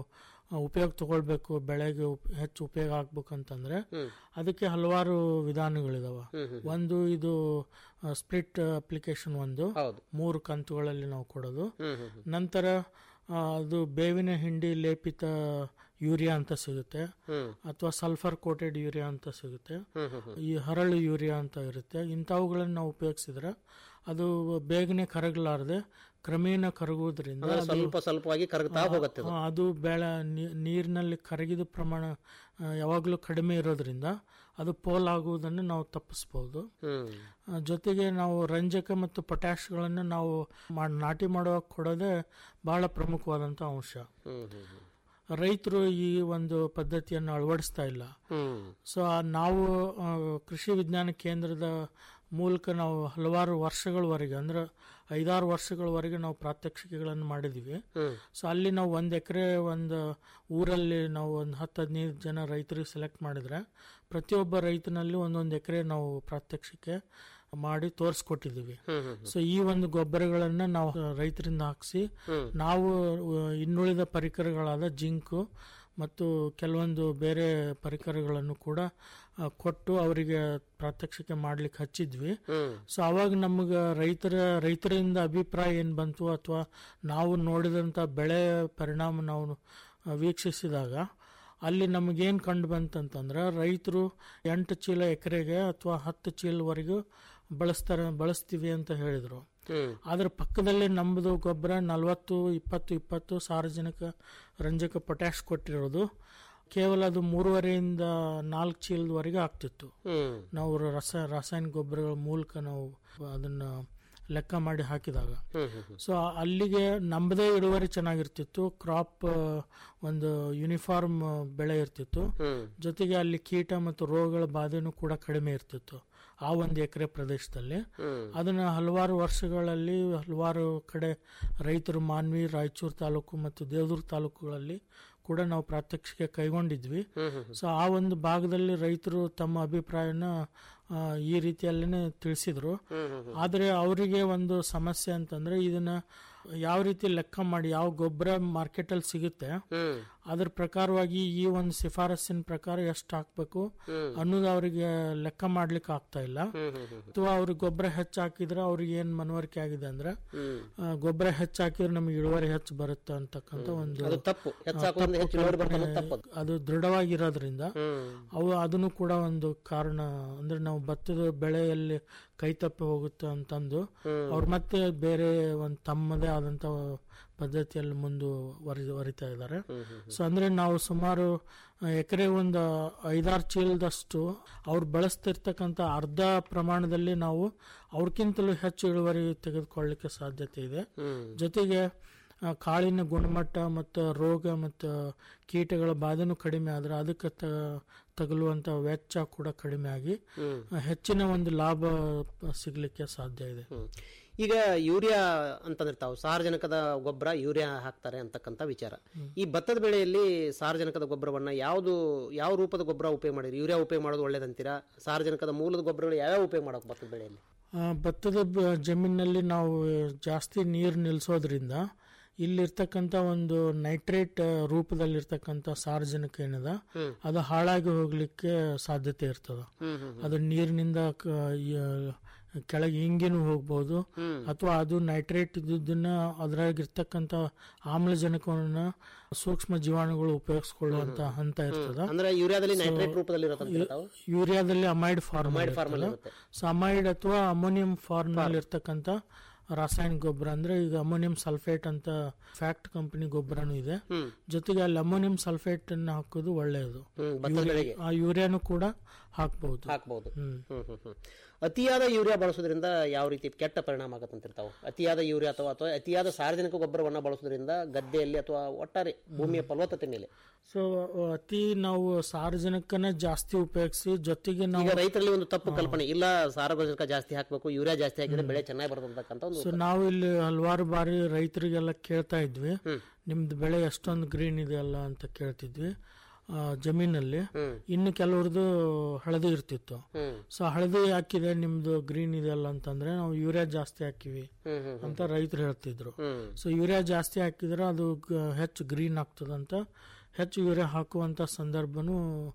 ಆ, ಉಪಯೋಗ ತಗೊಳ್ಬೇಕು ಬೆಳೆಗೆ ಉಪ್- ಹೆಚ್ಚು ಉಪಯೋಗ ಆಗ್ಬೇಕಂತಂದ್ರೆ ಅದಕ್ಕೆ ಹಲವಾರು ವಿಧಾನಗಳಿದಾವ ಒಂದು ಇದು ಸ್ಪ್ಲಿಟ್ ಅಪ್ಲಿಕೇಶನ್ ಒಂದು ಮೂರು ಕಂತುಗಳಲ್ಲಿ ನಾವು ಕೊಡೋದು ನಂತರ ಆ, ಅದು ಬೇವಿನ ಹಿಂಡಿ ಲೇಪಿತ ಯೂರಿಯಾ ಅಂತ ಸಿಗುತ್ತೆ ಅಥವಾ ಸಲ್ಫರ್ ಕೋಟೆಡ್ ಯೂರಿಯಾ ಅಂತ ಸಿಗುತ್ತೆ ಈ ಹರಳು ಯೂರಿಯಾ ಅಂತ ಇರುತ್ತೆ ಇಂಥವುಗಳನ್ನು ನಾವು ಉಪಯೋಗಿಸಿದ್ರೆ ಅದು ಬೇಗನೆ ಕರಗಲಾರದೆ ಕ್ರಮೇಣ ಕರಗುವುದರಿಂದ ಅಂದ್ರೆ ಅದು- ಸ್ವಲ್ಪ ಸ್ವಲ್ಪವಾಗಿ ಕರಗ್ತಾ ಹೋಗುತ್ತೆ ಅದು. ಆ, ಅದು ಬೆಳೆ ನೀ- ನೀರಿನಲ್ಲಿ ಕರಗಿದ ಪ್ರಮಾಣ ಆ, ಯಾವಾಗಲೂ ಕಡಿಮೆ ಇರೋದ್ರಿಂದ ಅದು ಪೋಲ್ ಆಗುವುದನ್ನು ನಾವು ತಪ್ಪಿಸ್ಬೋದು ಹ್ಮ್ ಆ, ಜೊತೆಗೆ ನಾವು ರಂಜಕ ಮತ್ತು ಪೊಟ್ಯಾಶ್ಗಳನ್ನು ನಾವು ಮಾ- ನಾಟಿ ಮಾಡುವಾಗ ಕೊಡೋದೇ ಬಹಳ ಪ್ರಮುಖವಾದಂಥ ಅಂಶ ಹ್ಮ್ ಹ್ಮ್ ಹ್ಮ್. ರೈತರು ಈ ಒಂದು ಪದ್ಧತಿಯನ್ನು ಅಳವಡಿಸ್ತಾ ಇಲ್ಲ ಹ್ಮ್ ಸೊ ಆ ನಾವು ಆ, ಕೃಷಿ ವಿಜ್ಞಾನ ಕೇಂದ್ರದ ಮೂಲಕ ನಾವು ಹಲವಾರು ವರ್ಷಗಳವರೆಗೆ ಅಂದ್ರೆ ಐದಾರು ವರ್ಷಗಳವರೆಗೆ ನಾವು ಪ್ರಾತ್ಯಕ್ಷಿಕೆಗಳನ್ನು ಮಾಡಿದ್ವಿ ಸೊ ಅಲ್ಲಿ ನಾವು ಒಂದು ಎಕರೆ ಒಂದು ಊರಲ್ಲಿ ನಾವು ಒಂದು ಹತ್ತು ಹದಿನೈದು ಜನ ರೈತರಿಗೆ ಸೆಲೆಕ್ಟ್ ಮಾಡಿದ್ರೆ ಪ್ರತಿಯೊಬ್ಬ ರೈತನಲ್ಲಿ ಒಂದೊಂದು ಎಕರೆ ನಾವು ಪ್ರಾತ್ಯಕ್ಷಿಕೆ ಮಾಡಿ ತೋರಿಸ್ಕೊಟ್ಟಿದ್ದೀವಿ ಸೊ ಈ ಒಂದು ಗೊಬ್ಬರಗಳನ್ನ ನಾವು ರೈತರಿಂದ ಹಾಕಿಸಿ ನಾವು ಆ, ಇನ್ನುಳಿದ ಪರಿಕರಗಳಾದ ಜಿಂಕು ಮತ್ತು ಕೆಲವೊಂದು ಬೇರೆ ಪರಿಕರಗಳನ್ನು ಕೂಡ ಆ, ಕೊಟ್ಟು ಅವರಿಗೆ ಪ್ರಾತ್ಯಕ್ಷಿಕೆ ಮಾಡ್ಲಿಕ್ಕೆ ಹಚ್ಚಿದ್ವಿ ಸೊ ಅವಾಗ ನಮಗೆ ರೈತರ ರೈತರಿಂದ ಅಭಿಪ್ರಾಯ ಏನು ಬಂತು ಅಥವಾ ನಾವು ನೋಡಿದಂಥ ಬೆಳೆ ಪರಿಣಾಮ ನಾವು ಆ, ವೀಕ್ಷಿಸಿದಾಗ ಅಲ್ಲಿ ನಮಗೇನು ಕಂಡು ಬಂತಂತಂದ್ರೆ ರೈತರು ಎಂಟು ಚೀಲ ಎಕರೆಗೆ ಅಥವಾ ಹತ್ತು ಚೀಲವರೆಗೂ ಬಳಸ್ತಾರೆ ಬಳಸ್ತೀವಿ ಅಂತ ಹೇಳಿದರು ಅದ್ರ ಪಕ್ಕದಲ್ಲಿ ನಮ್ಮದು ಗೊಬ್ಬರ ನಲವತ್ತು ಇಪ್ಪತ್ತು ಇಪ್ಪತ್ತು ಸಾರ್ವಜನಿಕ ರಂಜಕ ಪೊಟ್ಯಾಶ್ ಕೊಟ್ಟಿರೋದು ಕೇವಲ ಅದು ಮೂರುವರೆಯಿಂದ ನಾಲ್ಕು ಚೀಲದವರೆಗೆ ಆಗ್ತಿತ್ತು ಹ್ಮ್ ನಾವು ರಸ ರಾಸಾಯನಿಕ ಗೊಬ್ಬರಗಳ ಮೂಲಕ ನಾವು ಅದನ್ನ ಲೆಕ್ಕ ಮಾಡಿ ಹಾಕಿದಾಗ ಸೊ ಅಲ್ಲಿಗೆ ನಮ್ಮದೇ ಇಳುವರಿ ಚೆನ್ನಾಗಿರ್ತಿತ್ತು ಕ್ರಾಪ್ ಒಂದು ಯೂನಿಫಾರ್ಮ್ ಬೆಳೆ ಇರ್ತಿತ್ತು ಜೊತೆಗೆ ಅಲ್ಲಿ ಕೀಟ ಮತ್ತು ರೋಗಗಳ ಬಾಧೆನೂ ಕೂಡ ಕಡಿಮೆ ಇರ್ತಿತ್ತು ಆ ಒಂದು ಎಕರೆ ಪ್ರದೇಶದಲ್ಲಿ ಅದನ್ನ ಹಲವಾರು ವರ್ಷಗಳಲ್ಲಿ ಹಲವಾರು ಕಡೆ ರೈತರು ಮಾನ್ವಿ ರಾಯಚೂರು ತಾಲೂಕು ಮತ್ತು ದೇವದುರ್ಗ ತಾಲೂಕುಗಳಲ್ಲಿ ಕೂಡ ನಾವು ಪ್ರಾತ್ಯಕ್ಷಿಕೆ ಕೈಗೊಂಡಿದ್ವಿ ಸೊ ಆ ಒಂದು ಭಾಗದಲ್ಲಿ ರೈತರು ತಮ್ಮ ಅಭಿಪ್ರಾಯನ ಆ, ಈ ರೀತಿಯಲ್ಲೇ ತಿಳಿಸಿದ್ರು ಆದರೆ ಅವರಿಗೆ ಒಂದು ಸಮಸ್ಯೆ ಅಂತಂದ್ರೆ ಇದನ್ನ ಯಾವ ರೀತಿ ಲೆಕ್ಕ ಮಾಡಿ ಯಾವ ಗೊಬ್ಬರ ಮಾರ್ಕೆಟಲ್ಲಿ ಸಿಗುತ್ತೆ ಅದ್ರ ಪ್ರಕಾರವಾಗಿ ಈ ಒಂದು ಶಿಫಾರಸ್ಸಿನ ಪ್ರಕಾರ ಎಷ್ಟು ಹಾಕ್ಬೇಕು ಅನ್ನೋದು ಅವರಿಗೆ ಲೆಕ್ಕ ಮಾಡ್ಲಿಕ್ಕೆ ಆಗ್ತಾ ಇಲ್ಲ ಅಥವಾ ಅವ್ರಿಗೆ ಗೊಬ್ಬರ ಹೆಚ್ಚು ಹಾಕಿದ್ರೆ ಅವ್ರಿಗೆ ಏನ್ ಮನವರಿಕೆ ಆಗಿದೆ ಅಂದ್ರೆ ಆ, ಗೊಬ್ಬರ ಹೆಚ್ಚು ಹಾಕಿದ್ರೆ ನಮ್ಗೆ ಇಳುವರಿ ಹೆಚ್ಚು ಬರುತ್ತೆ ಅಂತಕ್ಕಂಥ ಒಂದು ಅದು ತಪ್ಪು ಹೆಚ್ಚು ಹಾಕೋದ್ರಿಂದ ಹೆಚ್ಚು ಇಳುವರಿ ಬರ್ತದೆ ಅನ್ನೋದು ತಪ್ಪು ಅದು. ಅದು ದೃಢವಾಗಿರೋದ್ರಿಂದ ಅವು ಅದನ್ನು ಕೂಡ ಒಂದು ಕಾರಣ ಅಂದ್ರೆ ನಾವು ಭತ್ತದ ಬೆಳೆಯಲ್ಲಿ ಕೈ ತಪ್ಪಿ ಹೋಗುತ್ತೆ ಅಂತಂದು ಅವ್ರು ಮತ್ತೆ ಬೇರೆ ಒಂದು ತಮ್ಮದೇ ಆದಂತ ಪದ್ಧತಿಯಲ್ಲಿ ಮುಂದುವರಿ ವರಿತಾ ಇದ್ದಾರೆ ಸೊ ಅಂದ್ರೆ ನಾವು ಸುಮಾರು ಎಕರೆ ಒಂದು ಐದಾರು ಚೀಲದಷ್ಟು ಅವ್ರು ಬಳಸ್ತಿರ್ತಕ್ಕಂಥ ಅರ್ಧ ಪ್ರಮಾಣದಲ್ಲಿ ನಾವು ಅವ್ರಕ್ಕಿಂತಲೂ ಹೆಚ್ಚು ಇಳುವರಿ ತೆಗೆದುಕೊಳ್ಳಲಿಕ್ಕೆ ಸಾಧ್ಯತೆ ಇದೆ ಜೊತೆಗೆ ಆ, ಕಾಳಿನ ಗುಣಮಟ್ಟ ಮತ್ತು ರೋಗ ಮತ್ತು ಕೀಟಗಳ ಬಾಧೆನೂ ಕಡಿಮೆ ಆದ್ರೆ ಅದಕ್ಕೆ ತ ತಗಲುವಂತ ವೆಚ್ಚ ಕೂಡ ಕಡಿಮೆ ಆಗಿ ಆ, ಹೆಚ್ಚಿನ ಒಂದು ಲಾಭ ಸಿಗ್ಲಿಕ್ಕೆ ಸಾಧ್ಯ ಇದೆ ಹ್ಮ್. ಈಗ ಯೂರಿಯಾ ಅಂತಂದ್ರೆ ತಾವು ಸಾರ್ವಜನಿಕದ ಗೊಬ್ಬರ ಯೂರಿಯಾ ಹಾಕ್ತಾರೆ ಅಂತಕ್ಕಂಥ ವಿಚಾರ ಈ ಭತ್ತದ ಬೆಳೆಯಲ್ಲಿ ಸಾರ್ವಜನಿಕದ ಗೊಬ್ಬರವನ್ನ ಯಾವುದು ಯಾವ ರೂಪದ ಗೊಬ್ಬರ ಉಪಯೋಗ ಮಾಡಿರಿ ಯೂರಿಯಾ ಉಪಯೋಗ ಮಾಡೋದು ಒಳ್ಳೇದಂತೀರಾ ಸಾರ್ವಜನಿಕದ ಮೂಲದ ಗೊಬ್ಬರಗಳು ಯಾವ್ಯಾವ ಉಪಯೋಗ ಮಾಡೋಕೆ ಭತ್ತದ ಬೆಳೆಯಲ್ಲಿ ಆ, ಭತ್ತದ ಬ- ಜಮೀನಿನಲ್ಲಿ ನಾವು ಜಾಸ್ತಿ ನೀರು ನಿಲ್ಲಿಸೋದ್ರಿಂದ ಇಲ್ಲಿರ್ತಕ್ಕಂಥ ಒಂದು ನೈಟ್ರೇಟ್ ರೂಪದಲ್ಲಿರ್ತಕ್ಕಂಥ ಸಾರ್ವಜನಿಕ ಏನದ ಅದು ಹಾಳಾಗಿ ಹೋಗ್ಲಿಕ್ಕೆ ಸಾಧ್ಯತೆ ಇರ್ತದ ಅದು ನೀರಿನಿಂದ ಕ- ಯ- ಕೆಳಗೆ ಹಿಂಗೇನು ಹೋಗ್ಬೋದು ಅಥವಾ ಅದು ನೈಟ್ರೇಟ್ ಇದ್ದುದನ್ನ ಅದ್ರಾಗಿರ್ತಕ್ಕಂಥ ಆಮ್ಲಜನಕವನ್ನ ಸೂಕ್ಷ್ಮ ಜೀವಾಣುಗಳು ಉಪಯೋಗಿಸ್ಕೊಳ್ಳುವಂತ ಹಂತ ಇರ್ತದ ಅಂದ್ರೆ ಯೂರಿಯಾದಲ್ಲಿ ನೈಟ್ರೇಟ್ ರೂಪದಲ್ಲಿ ಇರತ್ತಂತೀರಾ ತಾವು ಯೂರಿಯಾದಲ್ಲಿ ಅಮೈಡ್ ಫಾರ್ಮ್ Amide form ಅಲ್ಲಿ ಇರುತ್ತೆ. ಸೊ ಅಮೈಡ್ ಅಥವಾ ಅಮೋನಿಯಂ ಫಾರ್ಮ್ ನಲ್ಲಿ ಇರ್ತಕ್ಕಂಥ ರಾಸಾಯನಿಕ ಗೊಬ್ಬರ ಅಂದ್ರೆ ಈಗ ಅಮೋನಿಯಂ ಸಲ್ಫೇಟ್ ಅಂತ ಫ್ಯಾಕ್ಟ್ ಕಂಪನಿ ಗೊಬ್ಬರನು ಇದೆ ಜೊತೆಗೆ ಅಲ್ಲಿ ಅಮೋನಿಯಂ ಸಲ್ಫೇಟ್ ಅನ್ನ ಹಾಕೋದು ಒಳ್ಳೆಯದು ಹ್ಮ್, ಭತ್ತದ ಬೆಳೆಗೆ ಆ ಯೂರಿಯಾನು ಕೂಡ ಹಾಕ್ಬಹುದು ಹಾಕ್ಬಹುದು ಹ್ಮ್ ಹ್ಮ್ ಹ್ಮ್ ಅತಿಯಾದ ಯೂರಿಯಾ ಬಳಸೋದ್ರಿಂದ ಯಾವ ರೀತಿ ಕೆಟ್ಟ ಪರಿಣಾಮ ಆಗತ್ತಂತೀರ ತಾವು ಅತಿಯಾದ ಯೂರಿಯಾ ಅಥವಾ ಅಥವಾ ಅತಿಯಾದ ಸಾರ್ವಜನಿಕ ಗೊಬ್ಬರವನ್ನ ಬಳಸೋದ್ರಿಂದ ಗದ್ದೆಯಲ್ಲಿ ಅಥವಾ ಒಟ್ಟಾರೆ ಭೂಮಿಯ ಫಲವತ್ತತೆ ಮೇಲೆ ಸೊ ಅತಿ ನಾವು ಸಾರ್ವಜನಿಕನ ಜಾಸ್ತಿ ಉಪಯೋಗಿಸಿ ಜೊತೆಗೆ ನಾವು ಈಗ ರೈತರಲ್ಲಿ ಒಂದು ತಪ್ಪು ಕಲ್ಪನೆ ಇಲ್ಲ ಸಾರ್ವಜನಿಕ ಜಾಸ್ತಿ ಹಾಕ್ಬೇಕು ಯೂರಿಯಾ ಜಾಸ್ತಿ ಹಾಕಿದ್ರೆ ಬೆಳೆ ಚೆನ್ನಾಗಿ ಬರುತ್ತೆ ಅಂತಕ್ಕಂಥ ಒಂದು ಸೊ ನಾವು ಇಲ್ಲಿ ಹಲವಾರು ಬಾರಿ ರೈತರಿಗೆಲ್ಲ ಕೇಳ್ತಾ ಇದ್ವಿ ನಿಮ್ದು ಬೆಳೆ ಎಷ್ಟೊಂದು ಗ್ರೀನ್ ಇದೆಯಲ್ಲ ಅಂತ ಕೇಳ್ತಿದ್ವಿ ಆ, ಜಮೀನಲ್ಲಿ ಇನ್ನು ಕೆಲವ್ರದ್ದು ಹಳದಿ ಇರ್ತಿತ್ತು ಸೊ ಹಳದಿ ಹಾಕಿದೆ ನಿಮ್ದು ಗ್ರೀನ್ ಇದೆಯಲ್ಲ ಅಂತಂದ್ರೆ ನಾವು ಯೂರಿಯಾ ಜಾಸ್ತಿ ಹಾಕಿವಿ ಅಂತ ರೈತರು ಹೇಳ್ತಿದ್ರು ಸೊ ಯೂರಿಯಾ ಜಾಸ್ತಿ ಹಾಕಿದ್ರೆ ಅದು ಗ- ಹೆಚ್ಚು ಗ್ರೀನ್ ಆಗ್ತದಂತ ಹೆಚ್ಚು ಯೂರಿಯಾ ಹಾಕುವಂತ ಸಂದರ್ಭನೂ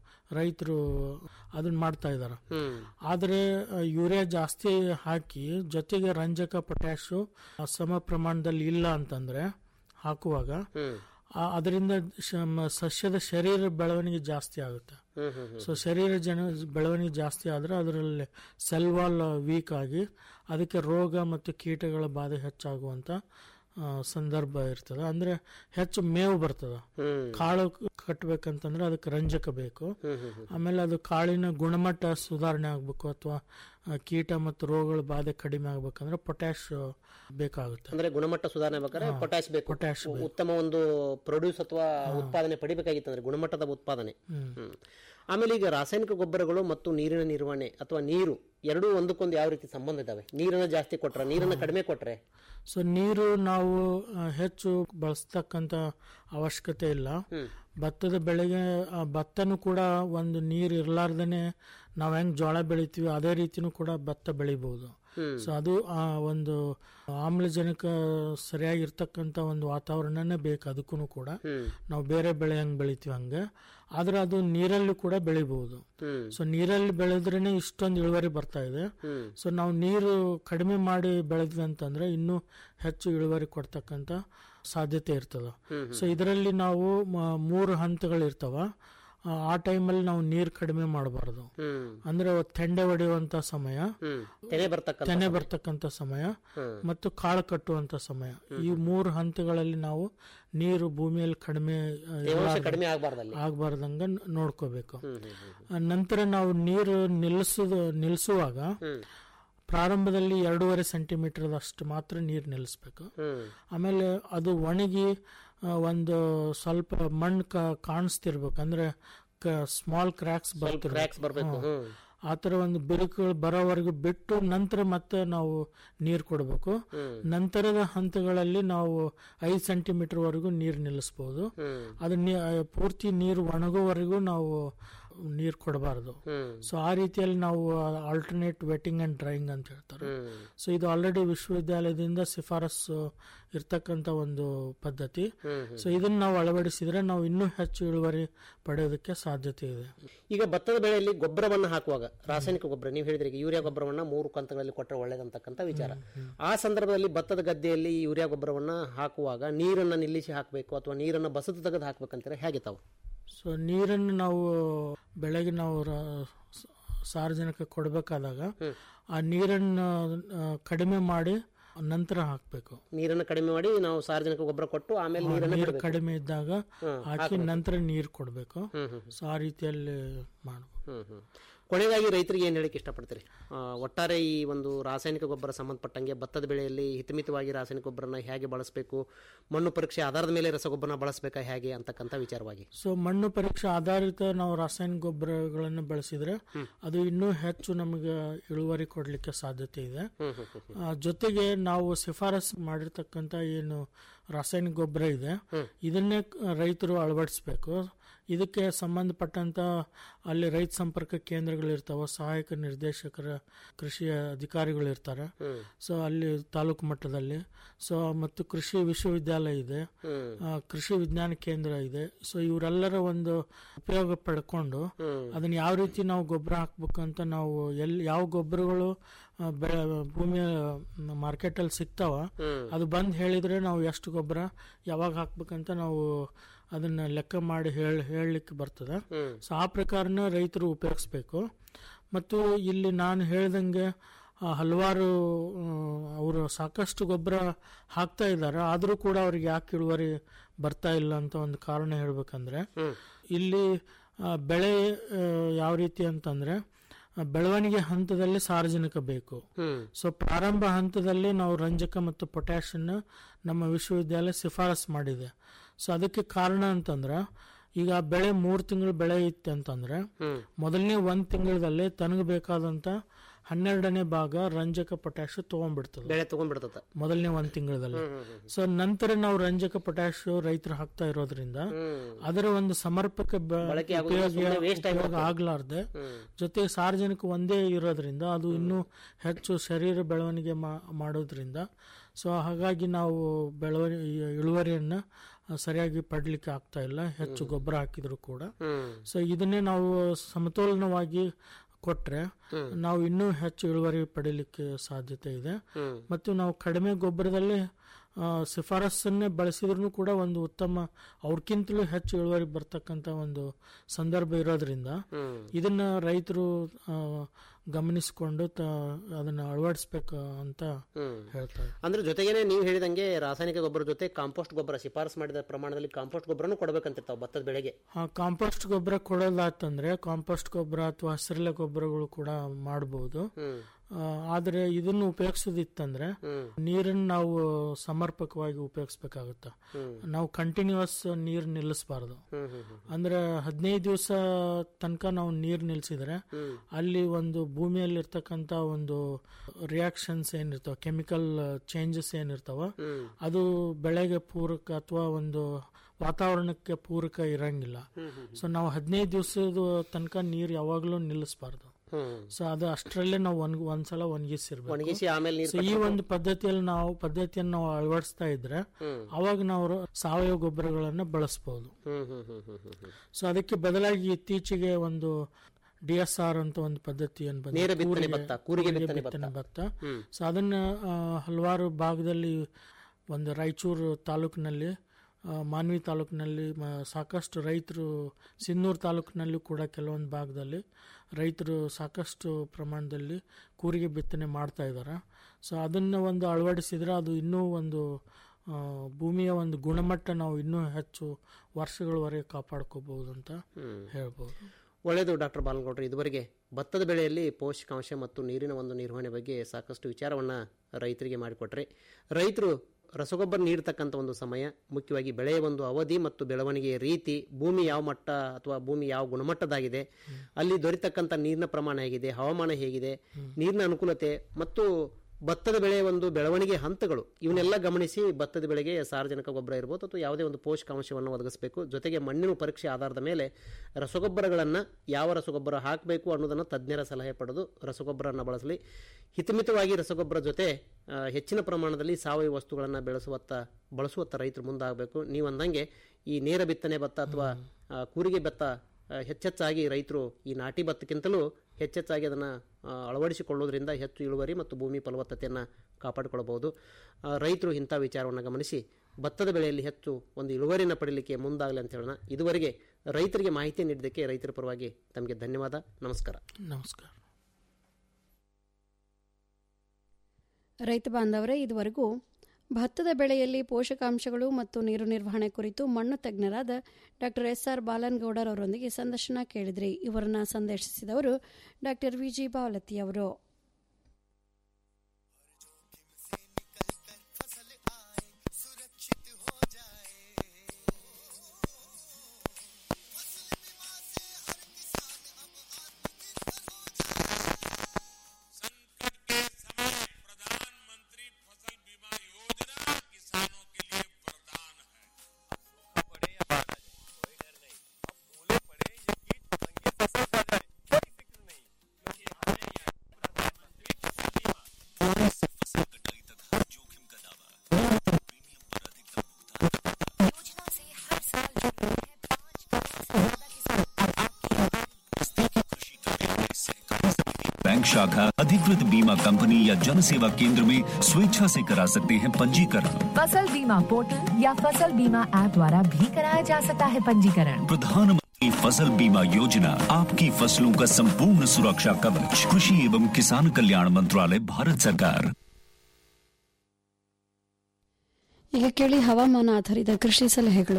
ರೈತರು ಅದನ್ನ ಮಾಡ್ತಾ ಇದ್ದಾರೆ ಹ್ಮ್ ಆದರೆ ಆ, ಯೂರಿಯಾ ಜಾಸ್ತಿ ಹಾಕಿ ಜೊತೆಗೆ ರಂಜಕ ಪೊಟ್ಯಾಶು ಸಮ ಪ್ರಮಾಣದಲ್ಲಿ ಇಲ್ಲ ಅಂತಂದ್ರೆ ಹಾಕುವಾಗ ಹ್ಮ್ ಆ- ಅದರಿಂದ ಶ- ಮ- ಸಸ್ಯದ ಶರೀರ ಬೆಳವಣಿಗೆ ಜಾಸ್ತಿ ಆಗುತ್ತೆ ಹ್ಮ್ ಹ್ಮ್ ಹ್ಮ್ ಸೊ ಶರೀರ ಜನ ಬೆಳವಣಿಗೆ ಜಾಸ್ತಿ ಆದರೆ ಅದರಲ್ಲಿ ಸೆಲ್ ವಾಲ್ ವೀಕ್ ಆಗಿ ಅದಕ್ಕೆ ರೋಗ ಮತ್ತು ಕೀಟಗಳ ಬಾಧೆ ಹೆಚ್ಚಾಗುವಂತ ಆ, ಸಂದರ್ಭ ಇರ್ತದೆ ಅಂದ್ರೆ ಹೆಚ್ಚು ಮೇವು ಬರ್ತದೆ ಹ್ಮ್ ಕಾಳು ಕಟ್ಟಬೇಕಂತಂದ್ರೆ ಅದಕ್ಕೆ ರಂಜಕ ಬೇಕು ಹ್ಮ್ ಹ್ಮ್ ಹ್ಮ್ ಆಮೇಲೆ ಅದು ಕಾಳಿನ ಗುಣಮಟ್ಟ ಸುಧಾರಣೆ ಆಗಬೇಕು ಅಥವಾ ಕೀಟ ಮತ್ತು ರೋಗಗಳ ಬಾಧೆ ಕಡಿಮೆ ಆಗ್ಬೇಕಂದ್ರೆ ಪೊಟ್ಯಾಶ್ ಬೇಕಾಗುತ್ತೆ ಅಂದ್ರೆ ಗುಣಮಟ್ಟ ಸುಧಾರಣೆ ಬೇಕಾದ್ರೆ ಪೊಟ್ಯಾಶ್ ಬೇಕು ಪೊಟ್ಯಾಶ್ ಬೇಕು. ಉತ್ತಮ ಒಂದು ಪ್ರೊಡ್ಯೂಸ್ ಅಥವಾ ಉತ್ಪಾದನೆ ಪಡಿಬೇಕಾಗಿತ್ತಂದ್ರೆ ಗುಣಮಟ್ಟದ ಉತ್ಪಾದನೆ ಹ್ಮ್. ಹ್ಮ್. ಆಮೇಲೆ ಈಗ ರಾಸಾಯನಿಕ ಗೊಬ್ಬರಗಳು ಮತ್ತು ನೀರಿನ ನಿರ್ವಹಣೆ ಅಥವಾ ನೀರು ಎರಡೂ ಒಂದಕ್ಕೊಂದು ಯಾವ ರೀತಿ ಸಂಬಂಧ ಇದಾವೆ ನೀರನ್ನ ಜಾಸ್ತಿ ಕೊಟ್ರೆ ನೀರನ್ನ ಕಡಿಮೆ ಕೊಟ್ರೆ ಸೊ ನೀರು ನಾವು ಆ, ಹೆಚ್ಚು ಬಳಸ್ತಕ್ಕಂತ ಅವಶ್ಯಕತೆ ಇಲ್ಲ ಹ್ಮ್. ಭತ್ತದ ಬೆಳೆಗೆ ಆ ಭತ್ತನೂ ಕೂಡ ಒಂದು ನೀರು ಇರಲಾರ್ದೇನೆ ನಾವು ಹೆಂಗ್ ಜೋಳ ಬೆಳಿತೀವಿ ಅದೇ ರೀತಿನೂ ಕೂಡ ಭತ್ತ ಬೆಳಿಬಹುದು ಹ್ಮ್. ಸೊ ಅದು ಆ ಒಂದು ಆಮ್ಲಜನಕ ಸರಿಯಾಗಿರ್ತಕ್ಕಂಥ ಒಂದು ವಾತಾವರಣನೇ ಬೇಕು ಅದಕ್ಕೂ ಕೂಡ ಹ್ಮ್ ನಾವು ಬೇರೆ ಬೆಳೆ ಹೆಂಗ್ ಬೆಳಿತೀವಿ ಹಂಗೆ ಆದ್ರೆ ಅದು ನೀರಲ್ಲಿ ಕೂಡ ಬೆಳಿಬಹುದು ಹ್ಮ್ ಸೊ ನೀರಲ್ಲಿ ಬೆಳೆದ್ರೇನೆ ಇಷ್ಟೊಂದು ಇಳುವರಿ ಬರ್ತಾ ಇದೆ ಹ್ಮ್ ಸೊ ನಾವು ನೀರು ಕಡಿಮೆ ಮಾಡಿ ಬೆಳೆದ್ವಿ ಅಂತಂದ್ರೆ ಇನ್ನೂ ಹೆಚ್ಚು ಇಳುವರಿ ಕೊಡ್ತಕ್ಕಂತ ಸಾಧ್ಯತೆ ಇರ್ತದ ಹ್ಮ್ ಸೊ ಇದರಲ್ಲಿ ನಾವು ಮ- ಮೂರು ಹಂತಗಳಿರ್ತಾವ ಆ, ಆ ಟೈಮಲ್ಲಿ ನಾವು ನೀರು ಕಡಿಮೆ ಮಾಡಬಾರ್ದು ಹ್ಮ್ ಅಂದ್ರೆ ತೆಂಡೆ ಹೊಡೆಯುವಂತ ಸಮಯ ಹ್ಮ್ ತೆನೆ ಬರ್ತಕ್ಕಂಥ ತೆನೆ ಬರ್ತಕ್ಕಂತ ಸಮಯ ಹ್ಮ್. ಮತ್ತು ಕಾಳು ಕಟ್ಟುವಂತ ಸಮಯ ಈ ಮೂರು ಹಂತಗಳಲ್ಲಿ ನಾವು ನೀರು ಭೂಮಿಯಲ್ಲಿ ಕಡಿಮೆ ಆ, ತೇವಾಂಶ ಇರ್ಲಾರ್ದಂಗೆ- ಕಡಿಮೆ ಆಗಬಾರ್ದಲ್ಲಿ ಆಗ್ಬಾರ್ದಂಗ ನ- ನೋಡ್ಕೋಬೇಕು ಹ್ಮ್ ಹ್ಮ್ ಹ್ಮ್ ಆ, ನಂತರ ನಾವು ನೀರು ನಿಲ್ಲಿಸೋದು ನಿಲ್ಲಿಸುವಾಗ ಹ್ಮ್ ಪ್ರಾರಂಭದಲ್ಲಿ ಎರಡೂವರೆ ಸೆಂಟಿಮೀಟರ್ ಅಷ್ಟು ಮಾತ್ರ ನೀರು ನಿಲ್ಲಿಸ್ಬೇಕು ಹ್ಮ್ ಆಮೇಲೆ ಅದು ಒಣಗಿ ಆ, ಒಂದು ಸ್ವಲ್ಪ ಮಣ್ಣು ಕ- ಕಾಣಿಸ್ತಿರ್ಬೇಕು ಅಂದ್ರೆ ಸ್ಮಾಲ್ ಕ್ರ್ಯಾಕ್ಸ್ ಬರ್ತಿರ್ಬೇಕು ಕ್ರ್ಯಾಕ್ಸ್ ಬರ್ಬೇಕು ಹ್ಮ್ ಆ ಥರ ಒಂದು ಬಿರುಕುಗಳು ಬರೋವರೆಗೂ ಬಿಟ್ಟು ನಂತರ ಮತ್ತೆ ನಾವು ನೀರು ಕೊಡಬೇಕು ಹ್ಮ್ ನಂತರದ ಹಂತಗಳಲ್ಲಿ ನಾವು ಐದು ಸೆಂಟಿಮೀಟರ್ ವರೆಗೂ ನೀರು ನಿಲ್ಲಿಸ್ಬೋದು ಹ್ಮ್ ಅದು ನೀ- ಆ, ಪೂರ್ತಿ ನೀರು ಒಣಗೋವರೆಗೂ ನಾವು ನೀರು ಕೊಡಬಾರ್ದು ಹ್ಮ್ ಸೊ ಆ ರೀತಿಯಲ್ಲಿ ನಾವು ಆಲ್ಟರ್ನೇಟ್ ವೆಟ್ಟಿಂಗ್ ಅಂಡ್ ಡ್ರೈಯಿಂಗ್ ಅಂತ ಹೇಳ್ತಾರೆ ಹ್ಮ್ ಸೊ ಇದು ಆಲ್ರೆಡಿ ವಿಶ್ವವಿದ್ಯಾಲಯದಿಂದ ಶಿಫಾರಸ್ಸು ಇರ್ತಕ್ಕಂಥ ಒಂದು ಪದ್ಧತಿ ಹ್ಮ್ ಸೊ ಇದನ್ನ ನಾವು ಅಳವಡಿಸಿದ್ರೆ ನಾವು ಇನ್ನೂ ಹೆಚ್ಚು ಇಳುವರಿ ಪಡೆಯೋದಕ್ಕೆ ಸಾಧ್ಯತೆ ಇದೆ ಈಗ ಭತ್ತದ ಬೆಳೆಯಲ್ಲಿ ಗೊಬ್ಬರವನ್ನ ಹಾಕುವಾಗ ರಾಸಾಯನಿಕ ಗೊಬ್ಬರ ನೀವು ಹೇಳಿದ್ರೆ ಈಗ ಯೂರಿಯಾ ಗೊಬ್ಬರವನ್ನ ಮೂರು ಕಂತಗಳಲ್ಲಿ ಕೊಟ್ಟರೆ ಒಳ್ಳೇದಂತಕ್ಕಂಥ ವಿಚಾರ ಆ ಸಂದರ್ಭದಲ್ಲಿ ಭತ್ತದ ಗದ್ದೆಯಲ್ಲಿ ಈ ಯೂರಿಯಾ ಗೊಬ್ಬರವನ್ನ ಹಾಕುವಾಗ ನೀರನ್ನ ನಿಲ್ಲಿಸಿ ಹಾಕಬೇಕು ಅಥವಾ ನೀರನ್ನ ಬಸದು ತೆಗೆದು ಹಾಕ್ಬೇಕಂತಾರೆ ಹೇಗೆ ತಾವು ಸೊ ನೀರನ್ನು ನಾವು ಬೆಳೆಗೆ ನಾವು ರ- ಸ- ಸಾರ್ವಜನಿಕ ಕೊಡಬೇಕಾದಾಗ ಆ ನೀರನ್ನು ಆ, ಕಡಿಮೆ ಮಾಡಿ ನಂತರ ಹಾಕಬೇಕು ನೀರನ್ನ ಕಡಿಮೆ ಮಾಡಿ ನಾವು ಸಾರ್ವಜನಿಕ ಗೊಬ್ಬರ ಕೊಟ್ಟು ಆಮೇಲೆ ನೀರನ್ನ ನೀರು ಬಿಡ್ಬೇಕು. ಕಡಿಮೆ ಇದ್ದಾಗ ಹ್ಮ್, ಹಾಕಿ ನಂತರ ನೀರು ಕೊಡಬೇಕು ಹ್ಮ್ ಹ್ಮ್ ಸೊ ಆ ರೀತಿಯಲ್ಲಿ ಮಾಡಬೇಕು ಹ್ಮ್ ಹ್ಮ್ ಕೊನೆಯದಾಗಿ ರೈತರಿಗೆ ಏನು ಹೇಳಿಕ್ಕೆ ಇಷ್ಟಪಡ್ತೀರಿ ಆ, ಒಟ್ಟಾರೆ ಈ ಒಂದು ರಾಸಾಯನಿಕ ಗೊಬ್ಬರ ಸಂಬಂಧಪಟ್ಟಂಗೆ ಭತ್ತದ ಬೆಳೆಯಲ್ಲಿ ಹಿತಮಿತವಾಗಿ ರಾಸಾಯನಿಕ ಗೊಬ್ಬರನ ಹೇಗೆ ಬಳಸಬೇಕು ಮಣ್ಣು ಪರೀಕ್ಷೆ ಆಧಾರದ ಮೇಲೆ ರಸಗೊಬ್ಬರನ ಬಳಸಬೇಕಾ ಹೇಗೆ ಅಂತಕ್ಕಂಥ ವಿಚಾರವಾಗಿ ಸೊ ಮಣ್ಣು ಪರೀಕ್ಷೆ ಆಧಾರಿತ ನಾವು ರಾಸಾಯನಿಕ ಗೊಬ್ಬರಗಳನ್ನು ಬಳಸಿದ್ರೆ ಅದು ಇನ್ನೂ ಹೆಚ್ಚು ನಮಗೆ ಇಳುವರಿ ಕೊಡಲಿಕ್ಕೆ ಸಾಧ್ಯತೆ ಇದೆ ಹ್ಮ್ ಹ್ಮ್ ಹ್ಮ್ ಆ, ಜೊತೆಗೆ ನಾವು ಶಿಫಾರಸು ಮಾಡಿರ್ತಕ್ಕಂಥ ಏನು ರಾಸಾಯನಿಕ ಗೊಬ್ಬರ ಇದೆ ಇದನ್ನೇ ಕ- ರೈತರು ಅಳವಡಿಸ್ಬೇಕು ಇದಕ್ಕೆ ಸಂಬಂಧಪಟ್ಟಂತ ಅಲ್ಲಿ ರೈತ ಸಂಪರ್ಕ ಕೇಂದ್ರಗಳು ಇರ್ತಾವ ಸಹಾಯಕ ನಿರ್ದೇಶಕರ ಕೃಷಿ ಅಧಿಕಾರಿಗಳು ಇರ್ತಾರೆ ಸೊ ಅಲ್ಲಿ ತಾಲೂಕು ಮಟ್ಟದಲ್ಲಿ ಸೊ ಮತ್ತು ಕೃಷಿ ವಿಶ್ವವಿದ್ಯಾಲಯ ಇದೆ ಹ್ಮ್ ಆ, ಕೃಷಿ ವಿಜ್ಞಾನ ಕೇಂದ್ರ ಇದೆ ಸೊ ಇವರೆಲ್ಲರ ಒಂದು ಉಪಯೋಗ ಪಡ್ಕೊಂಡು ಅದನ್ನ ಯಾವ ರೀತಿ ನಾವು ಗೊಬ್ಬರ ಹಾಕ್ಬೇಕು ಅಂತ ನಾವು ಎಲ್ಲಿ ಯಾವ ಗೊಬ್ಬರಗಳು ಆ, ಬೆಳೆ ಭೂಮಿಯ ಮಾರ್ಕೆಟ್ ಅಲ್ಲಿ ಸಿಗ್ತಾವ ಅದು ಬಂದ್ ಹೇಳಿದ್ರೆ ನಾವು ಎಷ್ಟು ಗೊಬ್ಬರ ಯಾವಾಗ ಹಾಕ್ಬೇಕಂತ ನಾವು ಅದನ್ನ ಲೆಕ್ಕ ಮಾಡಿ ಹೇಳ ಹೇಳಲಿಕ್ಕೆ ಬರ್ತದೆ ಸೊ ಆ ಪ್ರಕಾರನ ರೈತರು ಉಪಯೋಗಿಸ್ಬೇಕು ಮತ್ತು ಇಲ್ಲಿ ನಾನು ಹೇಳ್ದಂಗೆ ಆ, ಹಲವಾರು ಅವರು ಸಾಕಷ್ಟು ಗೊಬ್ಬರ ಹಾಕ್ತಾ ಇದ್ದಾರೆ ಆದರೂ ಕೂಡ ಅವ್ರಿಗೆ ಯಾಕೆ ಇಳುವರಿ ಬರ್ತಾ ಇಲ್ಲ ಅಂತ ಒಂದು ಕಾರಣ ಹೇಳ್ಬೇಕಂದ್ರೆ ಇಲ್ಲಿ ಆ, ಬೆಳೆ ಆ, ಯಾವ ರೀತಿ ಅಂತಂದ್ರೆ ಆ, ಬೆಳವಣಿಗೆ ಹಂತದಲ್ಲಿ ಸಾರ್ವಜನಿಕ ಬೇಕು ಹ್ಮ್ ಸೊ ಪ್ರಾರಂಭ ಹಂತದಲ್ಲಿ ನಾವು ರಂಜಕ ಮತ್ತು ಪೊಟ್ಯಾಷ್ ಅನ್ನು ನಮ್ಮ ವಿಶ್ವವಿದ್ಯಾಲಯ ಶಿಫಾರಸ್ ಮಾಡಿದೆ ಸೊ ಅದಕ್ಕೆ ಕಾರಣ ಅಂತಂದ್ರೆ ಈಗ ಬೆಳೆ ಮೂರು ತಿಂಗಳು ಬೆಳೆ ಇತ್ತು ಅಂತಂದ್ರೆ ಹ್ಮ್ ಮೊದಲನೇ ಒಂದ್ ತಿಂಗಳದಲ್ಲಿ ತನಗೆ ಬೇಕಾದಂತ ಹನ್ನೆರಡನೇ ಭಾಗ ರಂಜಕ ಪೊಟ್ಯಾಶ್ ತಗೊಂಡ್ಬಿಡ್ತದೆ ಬೆಳೆ ತಗೊಂಡ್ಬಿಡ್ತದ ಮೊದಲನೇ ಒಂದ್ ತಿಂಗಳಲ್ಲಿ ಸೊ ನಂತರ ನಾವು ರಂಜಕ ಪೊಟ್ಯಾಶ್ ರೈತರು ಹಾಕ್ತಾ ಇರೋದ್ರಿಂದ ಅದರ ಒಂದು ಸಮರ್ಪಕ ಬ- ಬಳಕೆ ಆಗೋದಿಲ್ಲ, ಉಪಯೋಗ ಸುಮ್ನೆ waste ಆಗಿ ಉಪಯೋಗ ಆಗ್ಲಾರ್ದೆ ಜೊತೆಗೆ ಸಾರ್ವಜನಿಕ ಒಂದೇ ಇರೋದ್ರಿಂದ ಅದು ಇನ್ನೂ ಹೆಚ್ಚು ಶರೀರ ಬೆಳವಣಿಗೆ ಮಾ- ಮಾಡೋದ್ರಿಂದ ಸೊ ಹಾಗಾಗಿ ನಾವು ಬೆಳವಣಿಗೆ ಇಳುವರಿಯನ್ನ ಆ, ಸರಿಯಾಗಿ ಪಡ್ಲಿಕ್ಕೆ ಆಗ್ತಾ ಇಲ್ಲ ಹೆಚ್ಚು ಗೊಬ್ಬರ ಹಾಕಿದ್ರು ಕೂಡ ಹ್ಮ್ ಸೊ ಇದನ್ನೇ ನಾವು ಸಮತೋಲನವಾಗಿ ಕೊಟ್ರೆ ನಾವು ಇನ್ನೂ ಹೆಚ್ಚು ಇಳುವರಿ ಪಡೀಲಿಕ್ಕೆ ಸಾಧ್ಯತೆ ಇದೆ ಹ್ಮ್ ಮತ್ತು ನಾವು ಕಡಿಮೆ ಗೊಬ್ಬರದಲ್ಲಿ ಆ, ಶಿಫಾರಸ್ಸನ್ನೇ ಬಳಸಿದ್ರು ಕೂಡ ಒಂದು ಉತ್ತಮ ಅವ್ರಕ್ಕಿಂತಲೂ ಹೆಚ್ಚು ಇಳುವರಿ ಬರ್ತಕ್ಕಂಥ ಒಂದು ಸಂದರ್ಭ ಇರೋದ್ರಿಂದ ಹ್ಮ್ ಇದನ್ನ ರೈತರು ಆ, ಗಮನಿಸಿಕೊಂಡು ತ- ಅದನ್ನ ಅಳವಡಿಸ್ಬೇಕು ಅಂತ ಹ್ಮ್ ಹೇಳ್ತಾರೆ ಅಂದ್ರೆ ಜೊತೆಗೇನೆ ನೀವು ಹೇಳಿದಂಗೆ ರಾಸಾಯನಿಕ ಗೊಬ್ಬರ ಜೊತೆ ಕಾಂಪೋಸ್ಟ್ ಗೊಬ್ಬರ ಶಿಫಾರಸ್ ಮಾಡಿದ ಪ್ರಮಾಣದಲ್ಲಿ ಕಾಂಪೋಸ್ಟ್ ಗೊಬ್ಬರನು ಕೊಡಬೇಕಂತಿರ್ತಾವ ಭತ್ತದ ಬೆಳೆಗೆ ಆ, ಕಾಂಪೋಸ್ಟ್ ಗೊಬ್ಬರ ಕೊಡೋದಾತಂದ್ರೆ ಕಾಂಪೋಸ್ಟ್ ಗೊಬ್ಬರ ಅಥವಾ ಹಸಿರೆಲೆ ಗೊಬ್ಬರಗಳು ಕೂಡ ಮಾಡಬಹುದು ಹ್ಮ್ ಆದ್ರೆ ಇದನ್ನು ಉಪಯೋಗಿಸೋದಿತ್ತಂದ್ರೆ ಹ್ಮ್ ನೀರನ್ನು ನಾವು ಸಮರ್ಪಕವಾಗಿ ಉಪಯೋಗಿಸ್ಬೇಕಾಗುತ್ತೆ ಹ್ಮ್ ನಾವು ಕಂಟಿನ್ಯೂಸ್ ನೀರು ನಿಲ್ಲಿಸಬಾರ್ದು ಹ್ಮ್ ಹ್ಮ್ ಹ್ಮ್ ಅಂದ್ರೆ ಹದಿನೈದು ದಿವಸ ತನಕ ನಾವು ನೀರು ನಿಲ್ಸಿದ್ರೆ ಹ್ಮ್ ಅಲ್ಲಿ ಒಂದು ಭೂಮಿಯಲ್ಲಿ ಇರ್ತಕ್ಕಂತ ಒಂದು ರಿಯಾಕ್ಷನ್ಸ್ ಏನಿರ್ತಾವ ಕೆಮಿಕಲ್ ಚೇಂಜಸ್ ಏನಿರ್ತಾವ ಹ್ಮ್ ಅದು ಬೆಳೆಗೆ ಪೂರಕ ಅಥವಾ ಒಂದು ವಾತಾವರಣಕ್ಕೆ ಪೂರಕ ಇರಂಗಿಲ್ಲ ಹ್ಮ್ ಹ್ಮ್ ಸೊ ನಾವು ಹದಿನೈದು ದಿವಸದ ತನಕ ನೀರು ಯಾವಾಗಲೂ ನಿಲ್ಲಿಸಬಾರ್ದು ಹ್ಮ್ ಸೊ ಅದು ಅಷ್ಟರಲ್ಲೇ ನಾವು ಒಣಗ್ ಒಂದ್ಸಲ ಒಣಗಿಸಿರ್ಬೇಕು ಒಣಗಿಸಿ ಆಮೇಲೆ ನೀರು ಸೊ ಈ ಒಂದು ಪದ್ಧತಿಯಲ್ಲಿ ನಾವು ಪದ್ಧತಿಯನ್ನು ನಾವು ಅಳವಡಿಸ್ತಾ ಇದ್ರೆ ಹ್ಮ್ ಅವಾಗ ನಾವು ಸಾವಯವ ಗೊಬ್ಬರಗಳನ್ನ ಬಳಸಬಹುದು ಹ್ಮ್ ಹ್ಮ್ ಹ್ಮ್ ಹ್ಮ್ ಹ್ಮ್ ಹ್ಮ್ ಸೊ ಅದಕ್ಕೆ ಬದಲಾಗಿ ಇತ್ತೀಚೆಗೆ ಒಂದು ಡಿ ಎಸ್ ಆರ್ ಅಂತ ಒಂದು ಪದ್ಧತಿ ಏನ್ ಬಂದಿದೆ. ನೇರ ಬಿತ್ತನೆ ಕೂರಿಗೆ- ಭತ್ತ, ಕೂರಿಗೆ ಕೂರಿಗೆ ಬಿತ್ತನೆ ಬಿತ್ತನೆ ಭತ್ತ ಹ್ಮ್ ಸೊ ಅದನ್ನ ಆ, ಹಲವಾರು ಭಾಗದಲ್ಲಿ ಒಂದು ರಾಯಚೂರು ತಾಲೂಕಿನಲ್ಲಿ ಆ, ಮಾನ್ವಿ ತಾಲೂಕಿನಲ್ಲಿ ಮ- ಸಾಕಷ್ಟು ರೈತರು ಸಿನ್ನೂರು ತಾಲೂಕಿನಲ್ಲೂ ಕೂಡ ಕೆಲವೊಂದು ಭಾಗದಲ್ಲಿ ರೈತರು ಸಾಕಷ್ಟು ಪ್ರಮಾಣದಲ್ಲಿ ಕೂರಿಗೆ ಬಿತ್ತನೆ ಮಾಡ್ತಾ ಇದ್ದಾರೆ ಸೊ ಅದನ್ನು ಒಂದು ಅಳವಡಿಸಿದ್ರೆ ಅದು ಇನ್ನೂ ಒಂದು ಆ, ಭೂಮಿಯ ಒಂದು ಗುಣಮಟ್ಟ ನಾವು ಇನ್ನೂ ಹೆಚ್ಚು ವರ್ಷಗಳವರೆಗೆ ಕಾಪಾಡ್ಕೋಬಹುದು ಅಂತ ಹ್ಮ್ ಹೇಳ್ಬೋದು ಒಳ್ಳೆಯದು ಡಾಕ್ಟರ್ ಬಾಲಗೌಡ್ರು ಇದುವರೆಗೆ ಭತ್ತದ ಬೆಳೆಯಲ್ಲಿ ಪೋಷಕಾಂಶ ಮತ್ತು ನೀರಿನ ಒಂದು ನಿರ್ವಹಣೆ ಬಗ್ಗೆ ಸಾಕಷ್ಟು ವಿಚಾರವನ್ನು ರೈತರಿಗೆ ಮಾಡಿಕೊಟ್ರೆ ರೈತರು ರಸಗೊಬ್ಬರ ನೀಡತಕ್ಕಂಥ ಒಂದು ಸಮಯ ಮುಖ್ಯವಾಗಿ ಬೆಳೆಯ ಒಂದು ಅವಧಿ ಮತ್ತು ಬೆಳವಣಿಗೆಯ ರೀತಿ ಭೂಮಿ ಯಾವ ಮಟ್ಟ ಅಥವಾ ಭೂಮಿ ಯಾವ ಗುಣಮಟ್ಟದಾಗಿದೆ ಅಲ್ಲಿ ದೊರೆತಕ್ಕಂಥ ನೀರಿನ ಪ್ರಮಾಣ ಹೇಗಿದೆ ಹವಾಮಾನ ಹೇಗಿದೆ ನೀರಿನ ಅನುಕೂಲತೆ ಮತ್ತು ಭತ್ತದ ಬೆಳೆಯ ಒಂದು ಬೆಳವಣಿಗೆ ಹಂತಗಳು ಇವನ್ನೆಲ್ಲ ಗಮನಿಸಿ ಭತ್ತದ ಬೆಳೆಗೆ ಸಾರ್ವಜನಿಕ ಗೊಬ್ಬರ ಇರ್ಬೋದು ಅಥವಾ ಯಾವುದೇ ಒಂದು ಪೋಷಕಾಂಶವನ್ನು ಒದಗಿಸಬೇಕು ಜೊತೆಗೆ ಮಣ್ಣಿನ ಪರೀಕ್ಷೆ ಆಧಾರದ ಮೇಲೆ ರಸಗೊಬ್ಬರಗಳನ್ನು ಯಾವ ರಸಗೊಬ್ಬರ ಹಾಕಬೇಕು ಅನ್ನೋದನ್ನು ತಜ್ಞರ ಸಲಹೆ ಪಡೆದು ರಸಗೊಬ್ಬರವನ್ನು ಬಳಸಲಿ ಹಿತಮಿತವಾಗಿ ರಸಗೊಬ್ಬರ ಜೊತೆ ಆ, ಹೆಚ್ಚಿನ ಪ್ರಮಾಣದಲ್ಲಿ ಸಾವಯವ ವಸ್ತುಗಳನ್ನು ಬೆಳೆಸುವತ್ತ ಬಳಸುವತ್ತ ರೈತರು ಮುಂದಾಗಬೇಕು ನೀವು ಅಂದಂಗೆ ಈ ನೇರ ಬಿತ್ತನೆ ಭತ್ತ ಅಥವಾ ಆ, ಕೂರಿಗೆ ಭತ್ತ ಆ, ಹೆಚ್ಚೆಚ್ಚಾಗಿ ರೈತರು ಈ ನಾಟಿ ಭತ್ತಕ್ಕಿಂತಲೂ ಹೆಚ್ಚೆಚ್ಚಾಗಿ ಅದನ್ನು ಅಳವಡಿಸಿಕೊಳ್ಳೋದ್ರಿಂದ ಹೆಚ್ಚು ಇಳುವರಿ ಮತ್ತು ಭೂಮಿ ಫಲವತ್ತತೆಯನ್ನು ಕಾಪಾಡಿಕೊಳ್ಳಬಹುದು ಆ, ರೈತರು ಇಂಥ ವಿಚಾರವನ್ನು ಗಮನಿಸಿ ಭತ್ತದ ಬೆಳೆಯಲ್ಲಿ ಹೆಚ್ಚು ಒಂದು ಇಳುವರಿನ ಪಡೀಲಿಕ್ಕೆ ಮುಂದಾಗಲಿ ಅಂತ ಹೇಳೋಣ ಇದುವರೆಗೆ ರೈತರಿಗೆ ಮಾಹಿತಿ ನೀಡಿದ್ದಕ್ಕೆ ರೈತರ ಪರವಾಗಿ ತಮಗೆ ಧನ್ಯವಾದ ನಮಸ್ಕಾರ ನಮಸ್ಕಾರ ರೈತ ಬಾಂಧವರೇ ಇದುವರೆಗೂ ಭತ್ತದ ಬೆಳೆಯಲ್ಲಿ ಪೋಷಕಾಂಶಗಳು ಮತ್ತು ನೀರು ನಿರ್ವಹಣೆ ಕುರಿತು ಮಣ್ಣು ತಜ್ಞರಾದ ಡಾಕ್ಟರ್ ಎಸ್ ಆರ್ ಬಾಲನ್ಗೌಡರ್ ಅವರೊಂದಿಗೆ ಸಂದರ್ಶನ ಕೇಳಿದ್ರಿ ಇವರನ್ನ ಸಂದರ್ಶಿಸಿದವರು ಡಾಕ್ಟರ್ ವಿ ಜಿ ಬಾವಲತಿ ಅವರು बैंक शाखा अधिकृत बीमा कंपनी या जन सेवा केंद्र में स्वेच्छा से करा सकते हैं पंजीकरण फसल बीमा पोर्टल या फसल बीमा ऐप द्वारा भी कराया जा सकता है पंजीकरण प्रधानमंत्री फसल बीमा योजना आपकी फसलों का संपूर्ण सुरक्षा कवच कृषि एवं किसान कल्याण मंत्रालय भारत सरकार ಈಗ ಕೇಳಿ ಹವಾಮಾನ ಆಧಾರಿತ ಕೃಷಿ ಸಲಹೆಗಳು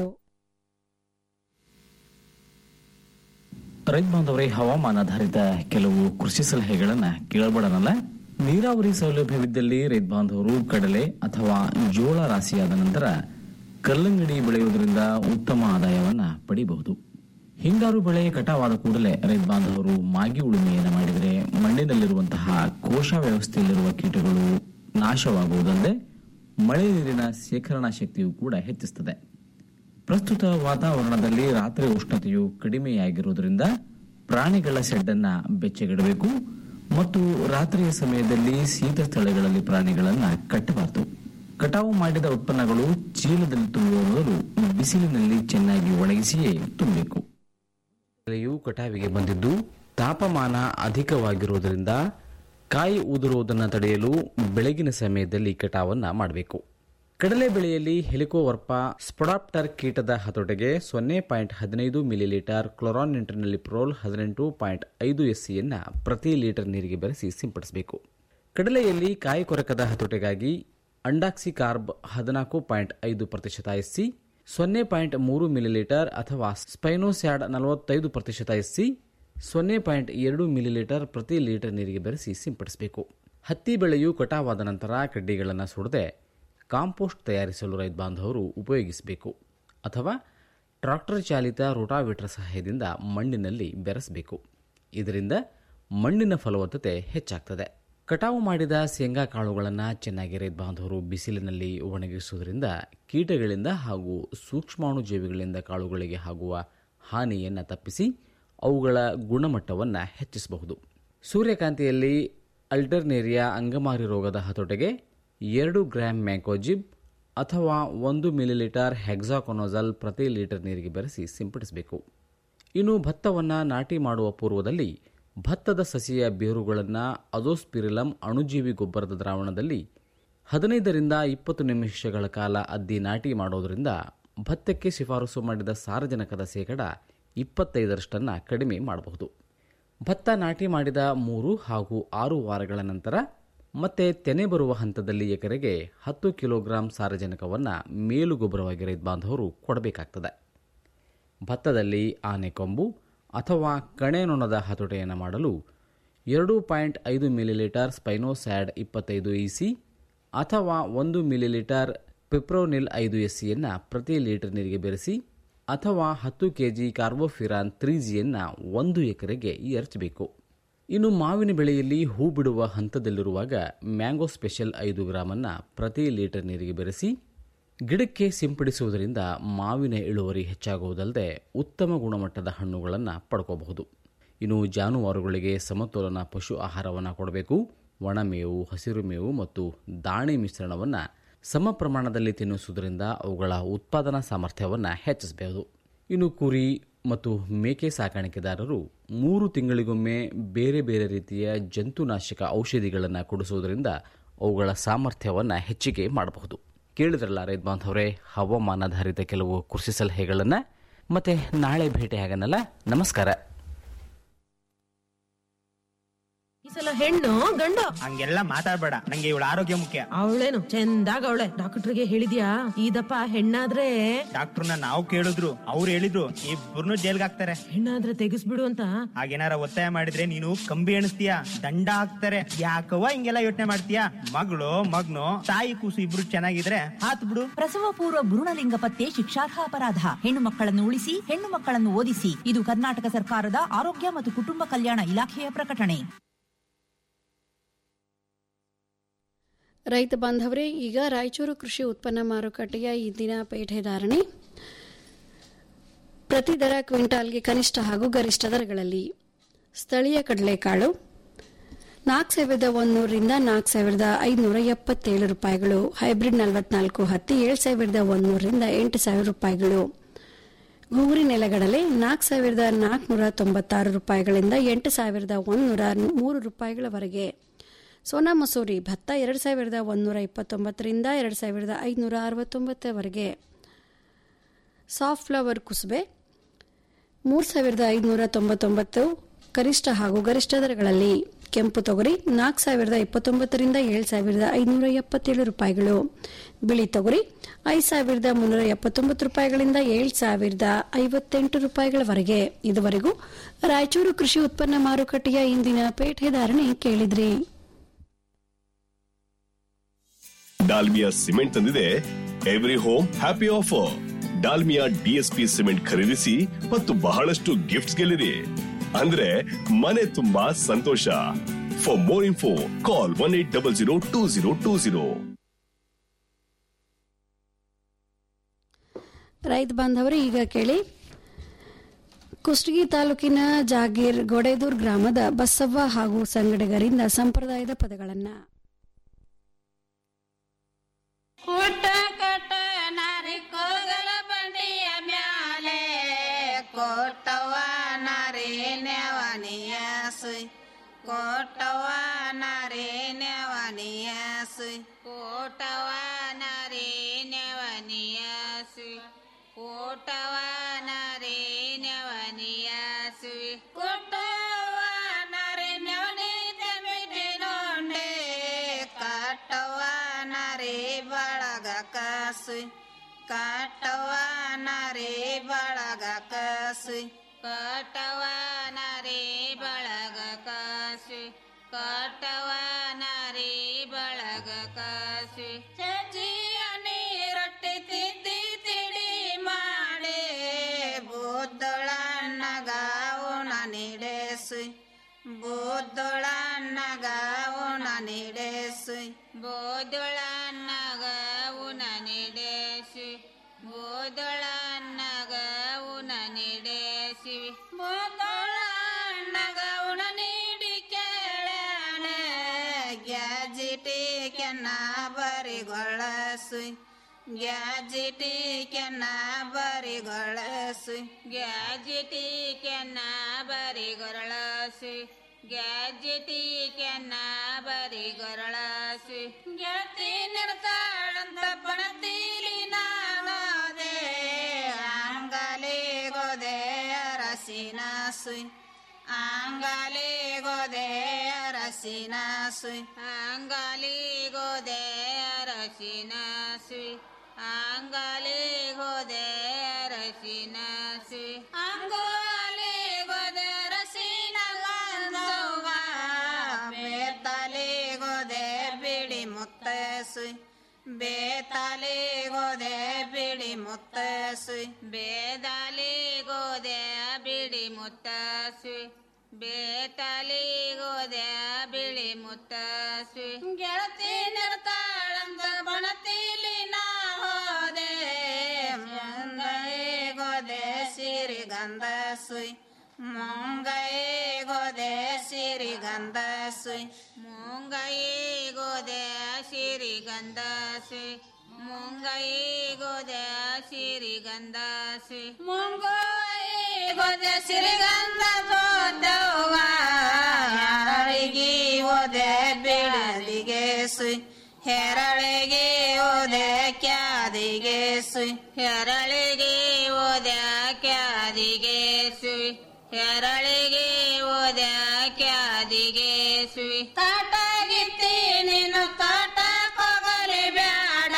ರೈತ ಬಾಂಧವರೇ ಹವಾಮಾನಾಧಾರಿತ ಕೆಲವು ಕೃಷಿ ಸಲಹೆಗಳನ್ನ ಕೇಳಬೇಡನಲ್ಲ ನೀರಾವರಿ ಸೌಲಭ್ಯವಿದ್ದಲ್ಲಿ ರೈತ ಬಾಂಧವರು ಕಡಲೆ ಅಥವಾ ಜೋಳ ರಾಶಿಯಾದ ನಂತರ ಕಲ್ಲಂಗಡಿ ಬೆಳೆಯುವುದರಿಂದ ಉತ್ತಮ ಆದಾಯವನ್ನ ಪಡಿಬಹುದು ಹಿಂಗಾರು ಬೆಳೆ ಕಟಾವಾದ ಕೂಡಲೇ ರೈತ ಬಾಂಧವರು ಮಾಗಿ ಉಳುಮೆಯನ್ನು ಮಾಡಿದರೆ ಮಣ್ಣಿನಲ್ಲಿರುವಂತಹ ಕೋಶ ವ್ಯವಸ್ಥೆಯಲ್ಲಿರುವ ಕೀಟಗಳು ನಾಶವಾಗುವುದಲ್ಲದೆ ಮಳೆ ನೀರಿನ ಶೇಖರಣಾ ಶಕ್ತಿಯು ಕೂಡ ಹೆಚ್ಚಿಸುತ್ತದೆ ಪ್ರಸ್ತುತ ವಾತಾವರಣದಲ್ಲಿ ರಾತ್ರಿ ಉಷ್ಣತೆಯು ಕಡಿಮೆಯಾಗಿರುವುದರಿಂದ ಪ್ರಾಣಿಗಳ ಶೆಡ್ಡನ್ನ ಬೆಚ್ಚಗಿಡಬೇಕು ಮತ್ತು ರಾತ್ರಿಯ ಸಮಯದಲ್ಲಿ ಶೀತ ಸ್ಥಳಗಳಲ್ಲಿ ಪ್ರಾಣಿಗಳನ್ನ ಕಟ್ಟಬಾರದು ಕಟಾವು ಮಾಡಿದ ಉತ್ಪನ್ನಗಳು ಚೀಲದಲ್ಲಿ ತುಂಬುವ ಮೊದಲು ಬಿಸಿಲಿನಲ್ಲಿ ಚೆನ್ನಾಗಿ ಒಣಗಿಸಿಯೇ ತುಂಬಬೇಕು ಬೆಳೆಯು ಕಟಾವಿಗೆ ಬಂದಿದ್ದು ತಾಪಮಾನ ಅಧಿಕವಾಗಿರುವುದರಿಂದ ಕಾಯಿ ಉದುರುವುದನ್ನು ತಡೆಯಲು ಬೆಳಗಿನ ಸಮಯದಲ್ಲಿ ಕಟಾವನ್ನ ಮಾಡಬೇಕು ಕಡಲೆ ಬೆಳೆಯಲ್ಲಿ ಹೆಲಿಕೋವರ್ಪ ಸ್ಪೊಡಾಪ್ಟರ್ ಕೀಟದ ಹತೋಟೆಗೆ ಸೊನ್ನೆ ಪಾಯಿಂಟ್ ಹದಿನೈದು ಮಿಲಿಲೀಟರ್ ಕ್ಲೊರಾನ್ ಪ್ರೋಲ್ ಹದಿನೆಂಟು ಪಾಯಿಂಟ್ ಐದು ಎಸ್ಸಿಯನ್ನ ಪ್ರತಿ ಲೀಟರ್ ನೀರಿಗೆ ಬೆರೆಸಿ ಸಿಂಪಡಿಸಬೇಕು ಕಡಲೆಯಲ್ಲಿ ಕಾಯಿ ಕೊರಕದ ಹತೋಟೆಗಾಗಿ ಅಂಡಾಕ್ಸಿ ಕಾರ್ಬ್ ಹದಿನಾಲ್ಕು ಪಾಯಿಂಟ್ ಐದು ಪ್ರತಿಶತ ಎಸ್ಸಿ ಸೊನ್ನೆ ಪಾಯಿಂಟ್ ಮೂರು ಮಿಲಿಲೀಟರ್ ಅಥವಾ ಸ್ಪೈನೋಸ್ಯಾಡ್ ನಲವತ್ತೈದು ಪ್ರತಿಶತ ಎಸ್ಸಿ ಸೊನ್ನೆ ಪಾಯಿಂಟ್ ಎರಡು ಮಿಲಿಲೀಟರ್ ಪ್ರತಿ ಲೀಟರ್ ನೀರಿಗೆ ಬೆರೆಸಿ ಸಿಂಪಡಿಸಬೇಕು ಹತ್ತಿ ಬೆಳೆಯು ಕಟಾವಾದ ನಂತರ ಕಡ್ಡಿಗಳನ್ನು ಸುಡದೆ ಕಾಂಪೋಸ್ಟ್ ತಯಾರಿಸಲು ರೈತ ಬಾಂಧವರು ಉಪಯೋಗಿಸಬೇಕು ಅಥವಾ ಟ್ರಾಕ್ಟರ್ ಚಾಲಿತ ರೋಟಾವೇಟರ್ ಸಹಾಯದಿಂದ ಮಣ್ಣಿನಲ್ಲಿ ಬೆರೆಸಬೇಕು ಇದರಿಂದ ಮಣ್ಣಿನ ಫಲವತ್ತತೆ ಹೆಚ್ಚಾಗ್ತದೆ ಕಟಾವು ಮಾಡಿದ ಶೇಂಗಾ ಕಾಳುಗಳನ್ನು ಚೆನ್ನಾಗಿ ರೈತ ಬಾಂಧವರು ಬಿಸಿಲಿನಲ್ಲಿ ಒಣಗಿಸುವುದರಿಂದ ಕೀಟಗಳಿಂದ ಹಾಗೂ ಸೂಕ್ಷ್ಮಾಣುಜೀವಿಗಳಿಂದ ಕಾಳುಗಳಿಗೆ ಆಗುವ ಹಾನಿಯನ್ನು ತಪ್ಪಿಸಿ ಅವುಗಳ ಗುಣಮಟ್ಟವನ್ನು ಹೆಚ್ಚಿಸಬಹುದು ಸೂರ್ಯಕಾಂತಿಯಲ್ಲಿ ಅಲ್ಟರ್ನೇರಿಯಾ ಅಂಗಮಾರಿ ರೋಗದ ಹತೋಟೆಗೆ ಎರಡು ಗ್ರಾಂ ಮ್ಯಾಂಕೋಜಿಬ್ ಅಥವಾ ಒಂದು ಮಿಲಿಲೀಟರ್ ಹೆಕ್ಸಾಕೊನೋಜಲ್ ಪ್ರತಿ ಲೀಟರ್ ನೀರಿಗೆ ಬೆರೆಸಿ ಸಿಂಪಡಿಸಬೇಕು ಇನ್ನು ಭತ್ತವನ್ನು ನಾಟಿ ಮಾಡುವ ಪೂರ್ವದಲ್ಲಿ ಭತ್ತದ ಸಸಿಯ ಬೇರುಗಳನ್ನು ಅಜೋಸ್ಪಿರಿಲಂ ಅಣುಜೀವಿ ಗೊಬ್ಬರದ ದ್ರಾವಣದಲ್ಲಿ ಹದಿನೈದರಿಂದ ಇಪ್ಪತ್ತು ನಿಮಿಷಗಳ ಕಾಲ ಅದ್ದಿ ನಾಟಿ ಮಾಡೋದರಿಂದ ಭತ್ತಕ್ಕೆ ಶಿಫಾರಸು ಮಾಡಿದ ಸಾರಜನಕದ ಶೇಕಡ ಇಪ್ಪತ್ತೈದರಷ್ಟನ್ನು ಕಡಿಮೆ ಮಾಡಬಹುದು ಭತ್ತ ನಾಟಿ ಮಾಡಿದ ಮೂರು ಹಾಗೂ ಆರು ವಾರಗಳ ನಂತರ ಮತ್ತೆ ತೆನೆ ಬರುವ ಹಂತದಲ್ಲಿ ಎಕರೆಗೆ ಹತ್ತು ಕಿಲೋಗ್ರಾಂ ಸಾರಜನಕವನ್ನು ಮೇಲು ಗೊಬ್ಬರವಾಗಿ ರೈತ ಬಾಂಧವರು ಕೊಡಬೇಕಾಗ್ತದೆ ಭತ್ತದಲ್ಲಿ ಆನೆಕೊಂಬು ಅಥವಾ ಕಣೆನೊಣದ ಹತೋಟೆಯನ್ನು ಮಾಡಲು ಎರಡು ಪಾಯಿಂಟ್ ಐದು ಮಿಲಿಲೀಟರ್ ಸ್ಪೈನೋಸ್ಯಾಡ್ ಇಪ್ಪತ್ತೈದು ಇಸಿ ಅಥವಾ ಒಂದು ಮಿಲಿಲೀಟರ್ ಪಿಪ್ರೋನಿಲ್ ಐದು ಎಸ್ಸಿಯನ್ನು ಪ್ರತಿ ಲೀಟರ್ ನೀರಿಗೆ ಬೆರೆಸಿ ಅಥವಾ ಹತ್ತು ಕೆಜಿ ಕಾರ್ಬೋಫಿರಾನ್ ತ್ರೀ ಜಿಯನ್ನು ಒಂದು ಎಕರೆಗೆ ಎರಚಬೇಕು ಇನ್ನು ಮಾವಿನ ಬೆಳೆಯಲ್ಲಿ ಹೂ ಬಿಡುವ ಹಂತದಲ್ಲಿರುವಾಗ ಮ್ಯಾಂಗೋ ಸ್ಪೆಷಲ್ ಐದು ಗ್ರಾಮನ್ನು ಪ್ರತಿ ಲೀಟರ್ ನೀರಿಗೆ ಬೆರೆಸಿ ಗಿಡಕ್ಕೆ ಸಿಂಪಡಿಸುವುದರಿಂದ ಮಾವಿನ ಇಳುವರಿ ಹೆಚ್ಚಾಗುವುದಲ್ಲದೆ ಉತ್ತಮ ಗುಣಮಟ್ಟದ ಹಣ್ಣುಗಳನ್ನು ಪಡ್ಕೋಬಹುದು ಇನ್ನು ಜಾನುವಾರುಗಳಿಗೆ ಸಮತೋಲನ ಪಶು ಆಹಾರವನ್ನು ಕೊಡಬೇಕು ಒಣಮೇವು ಹಸಿರು ಮೇವು ಮತ್ತು ದಾಣಿ ಮಿಶ್ರಣವನ್ನು ಸಮ ಪ್ರಮಾಣದಲ್ಲಿ ತಿನ್ನಿಸುವುದರಿಂದ ಅವುಗಳ ಉತ್ಪಾದನಾ ಸಾಮರ್ಥ್ಯವನ್ನು ಹೆಚ್ಚಿಸಬಹುದು ಇನ್ನು ಕುರಿ ಮತ್ತು ಮೇಕೆ ಸಾಕಾಣಿಕೆದಾರರು ಮೂರು ತಿಂಗಳಿಗೊಮ್ಮೆ ಬೇರೆ ಬೇರೆ ರೀತಿಯ ಜಂತುನಾಶಕ ಔಷಧಿಗಳನ್ನು ಕೊಡಿಸುವುದರಿಂದ ಅವುಗಳ ಸಾಮರ್ಥ್ಯವನ್ನು ಹೆಚ್ಚಿಗೆ ಮಾಡಬಹುದು ಕೇಳಿದ್ರಲ್ಲ ರೈತ ಬಾಂಧವರೇ ಹವಾಮಾನಾಧಾರಿತ ಕೆಲವು ಕೃಷಿ ಸಲಹೆಗಳನ್ನು ಮತ್ತೆ ನಾಳೆ ಭೇಟಿಯಾಗನಲ್ಲ ನಮಸ್ಕಾರ ಈ ಸಲ ಹೆಣ್ಣು ಗಂಡು ಹಂಗೆಲ್ಲ ಮಾತಾಡ್ಬೇಡ ನಂಗೆ ಇವಳ ಆರೋಗ್ಯ ಮುಖ್ಯ ಅವಳೇನು ಚಂದಾಗ ಅವಳೆ ಡಾಕ್ಟರ್ಗೆ ಹೇಳಿದ್ಯಾ ಇದಪ್ಪ ಹೆಣ್ಣಾದ್ರೆ ಡಾಕ್ಟರ್ನ ನಾವು ಕೇಳಿದ್ರು ಅವ್ರು ಹೇಳಿದ್ರು ಇಬ್ಬರನ್ನು ಜೈಲ್ಗೆ ಹಾಕ್ತಾರೆ ಹೆಣ್ಣಾದ್ರೆ ತೆಗಿಸ್ಬಿಡು ಅಂತ ಹಾಗೇನಾರ ಒತ್ತಾಯ ಮಾಡಿದ್ರೆ ನೀನು ಕಂಬಿ ಎಣಿಸ್ತೀಯ ದಂಡ ಹಾಕ್ತಾರೆ ಯಾಕವ್ವ ಹಿಂಗೆಲ್ಲ ಯೋಚನೆ ಮಾಡ್ತೀಯ ಮಗಳು ಮಗ್ನು ತಾಯಿ ಕೂಸು ಇಬ್ರು ಚೆನ್ನಾಗಿದ್ರೆ ಹಾತ್ ಬಿಡು ಪ್ರಸವ ಪೂರ್ವ ಭ್ರೂಣಲಿಂಗ ಪತ್ತೆ ಶಿಕ್ಷಾರ್ಹ ಅಪರಾಧ ಹೆಣ್ಣು ಮಕ್ಕಳನ್ನು ಉಳಿಸಿ ಹೆಣ್ಣು ಮಕ್ಕಳನ್ನು ಓದಿಸಿ ಇದು ಕರ್ನಾಟಕ ಸರ್ಕಾರದ ಆರೋಗ್ಯ ಮತ್ತು ಕುಟುಂಬ ಕಲ್ಯಾಣ ಇಲಾಖೆಯ ಪ್ರಕಟಣೆ ರೈತ ಬಾಂಧವರೇ ಈಗ ರಾಯಚೂರು ಕೃಷಿ ಉತ್ಪನ್ನ ಮಾರುಕಟ್ಟೆಯ ಇಂದಿನ ಪೇಟೆ ಧಾರಣೆ ಪ್ರತಿ ದರ ಕ್ವಿಂಟಾಲ್ಗೆ ಕನಿಷ್ಠ ಹಾಗೂ ಗರಿಷ್ಠ ದರಗಳಲ್ಲಿ ಸ್ಥಳೀಯ ಕಡಲೆಕಾಳು ನಾಲ್ಕು ಸಾವಿರದ ಒಂದೂರರಿಂದ ನಾಲ್ಕು ಸಾವಿರದ ಐದುನೂರ ಎಪ್ಪತ್ತೇಳು ರೂಪಾಯಿಗಳು ಹೈಬ್ರಿಡ್ ನಲವತ್ನಾಲ್ಕು ಹತ್ತಿ ಏಳು ಸಾವಿರದ ಒಂದೂರರಿಂದ ಎಂಟು ಸಾವಿರ ರೂಪಾಯಿಗಳು ಗುಂಗುರಿ ನೆಲಗಡಲೆ ನಾಲ್ಕು ಸಾವಿರದ ನಾಲ್ಕುನೂರ ತೊಂಬತ್ತಾರು ರೂಪಾಯಿಗಳಿಂದ ಎಂಟು ಸಾವಿರದ ಒಂದೂರ ಮೂರು ರೂಪಾಯಿಗಳವರೆಗೆ ಸೋನಾ ಮಸೂರಿ ಭತ್ತ ಎರಡು ಸಾವಿರದ ಒಂದೂರ ಇಪ್ಪತ್ತೊಂಬತ್ತರಿಂದ ಎರಡು ಸಾವಿರದ ಐದುನೂರ ಅರವತ್ತೊಂಬತ್ತರವರೆಗೆ ಸಾಫ್ಟ್ ಫ್ಲವರ್ ಕುಸುಬೆ ಮೂರು ಸಾವಿರದ ಐದುನೂರ ತೊಂಬತ್ತೊಂಬತ್ತು ಕನಿಷ್ಠ ಹಾಗೂ ಗರಿಷ್ಠ ದರಗಳಲ್ಲಿ ಕೆಂಪು ತೊಗರಿ ನಾಲ್ಕು ಸಾವಿರದ ಇಪ್ಪತ್ತೊಂಬತ್ತರಿಂದ ಏಳು ಸಾವಿರದ ಐದುನೂರ ಎಪ್ಪತ್ತೇಳು ರೂಪಾಯಿಗಳು ಬಿಳಿ ತೊಗರಿ ಐದು ಸಾವಿರದ ಮುನ್ನೂರ ಎಪ್ಪತ್ತೊಂಬತ್ತು ರೂಪಾಯಿಗಳಿಂದ ಏಳು ಸಾವಿರದ ಐವತ್ತೆಂಟು ರೂಪಾಯಿಗಳವರೆಗೆ ಇದುವರೆಗೂ ರಾಯಚೂರು ಕೃಷಿ ಉತ್ಪನ್ನ ಮಾರುಕಟ್ಟೆಯ ಇಂದಿನ ಪೇಟೆ ಧಾರಣೆ ಕೇಳಿದ್ರಿ ಡಾಲ್ಮಿಯಾ ಸಿಮೆಂಟ್ ತಂದಿದೆ every home happy offer Dalmia DSP cement ಖರೀದಿಸಿ ಮತ್ತು ಬಹಳಷ್ಟು ಗಿಫ್ಟ್ಸ್ ಗೆಲ್ಲಿರಿ ಅಂದ್ರೆ ಮನೆ ತುಂಬಾ ಸಂತೋಷ for more info call one eight double zero two zero two zero ರೈತ ಬಾಂಧವರು ಈಗ ಕೇಳಿ ಕುಷ್ಟಗಿ ತಾಲೂಕಿನ ಜಾಗೀರ್ ಗೊಡೆದೂರ್ ಗ್ರಾಮದ ಬಸವ್ವ ಹಾಗೂ ಸಂಗಡಿಗರಿಂದ ಸಂಪ್ರದಾಯದ ಪದಗಳನ್ನು ಹುಟ್ಟ ಕಟ್ಟ ನಾರಿ ಕೋಗಲ ಬಂಡಿಯ ಮ್ಯಾಲೆ ಕೋಟವ ನಾರಿ ನೆವನಿಯ ಸುಯ್ ಕೋಟವ ನಾರಿ ನೆವನಿಯ ಸುಯ್ ಕೋಟವ ನಾರಿ ನೆವನಿಯ ಸುಯ್ ಕೋಟವ ನಾರಿ ನೆವನಿಯ ಸುಯ್ ಕೋಟವ ನಾರಿ ನೆವನಿ ತೆಮಿಟಿ ನೋಂಡೆ ಕಾಟವ ನಾರಿ ಬಳಗ ಕಸುಯ್ ಕಾಟವ ನಾರಿ ಬಳಗ ಕಸುಯ್ ಕಾಟವ ನಾರಿ ಬಳಗ ಕಸುಯ್ ಕಾಟವ ನಾರಿ ಬಳಗ ಕಸುಯ್ ಚಜಿಯ ನೀರೊಟ್ಟಿ ತಿದ್ದಿ ತಿಡಿ ಮಾಡಿ ಬುದ್ಧಳನ್ನಗ ಉಣ ನೀಡೆಸುಯ್ ಬುದ್ಧಳನ್ನಗ ಉಣ ನೀಡೆಸುಯ್ ಬೋಧಳನ್ನಗ ಉಣ ನೀಡೆಸುಯ್ ಬೋಧಳನ್ನಗ ಉಣ ನೀಡೆಸಿ ಬೋಧಳನ್ನಗ ಉಣ ನೀಡಿ ಕೇಳನೆ ಗ್ಯಾಜಿಟಿ ಕೆನ್ನ ಬರಿಗೊಳಸುಯ್ ಗ್ಯಾಜಿಟಿ ಕೆನ್ನ ಬರಿಗೊಳಸುಯ್ ಗ್ಯಾಜಿಟಿ ಕೆನ್ನ ಬರಿಗೊರಳಸುಯ್ ಗ್ಯಾಜಿಟಿ ಕೆನ್ನ ಬರಿಗೊರಳಸುಯ್ ಗೆಳತಿ ನಿರ್ತಾಳಂತ ಪಣತೀಲಿ ನಾನೋದೆ ಅಂಗಲಿ ಗೋದೆ ಅರಸಿನ ಸುಯ್ ಅಂಗಲಿ ಗೋದೆ ಅರಸಿನ ಸುಯ್ ಅಂಗಲಿ ಗೋದೆ ಅರಸಿನ ಸುಯ್ ಅಂಗಲಿ ಗೋದೆ ಅರಸಿನ ಸುಯ್ ಅಂಗಲಿ ಗೋದೆ ಅರಸಿನ ಗಂಧವ ಬೇತಲಿ ಗೋದೆ ಬಿಡಿ ಮುತ್ತ ಸುಯ್ ಬೇತಾಲಿ ಗೋದೆ ಬಿಡಿ ಮುತ್ತ ಸುಯ್ ಬೇದಾಲಿ ಗೋದೆ ಬಿಡಿ ಮುತ್ತ ಸುಯ್ ಬೇತಾಲಿ ಗೋದೆ ಬಿಳಿ ಮುತ್ತ ಸುಯ್ ಗೆಳತಿ ನಿರ್ತಾಳಂತ ಬಣತಿಲಿ ನಾ ಹೋದೆ ಮುಂಗೈ ಗೋದೆ ಸಿರಿ ಗಂಧ ಸುಯ್ ಮುಂಗೈ ಗೋದೆ ಸಿರಿ ಗಂಧ ಸುಯ್ ಮುಂಗೈ ಗೋದೆ ಸಿರಿ ಗಂಧ ಸುಯ್ ಮುಂಗೈ ಗೋದೆ ಸಿರಿ ಗಂಧ ಸುಯ್ ಮುಂಗೈ ಗೋದೆ ಸಿರಿ ಗಂಧ ಬೋದವ್ವ ಯಾರಿಗೆ ಓದೆ ಬಿಡದಿಗೆ ಸುಯ್ ಹೆರಳಿಗೆ ಓದೆ ಕ್ಯಾದಿಗೆ ಸುಯ್ ಹೆರಳಿಗೆ ಓದೆ ಕ್ಯಾದಿಗೆ ಸುಯ್ ಹೆರಳಿಗೆ ಓದೆ ಕ್ಯಾದಿಗೆ ಸುಯ್ ಕಾಟಾಗಿತ್ತಿ ನೀನು ಕಾಟ ಕೊಗಲಿ ಬ್ಯಾಡ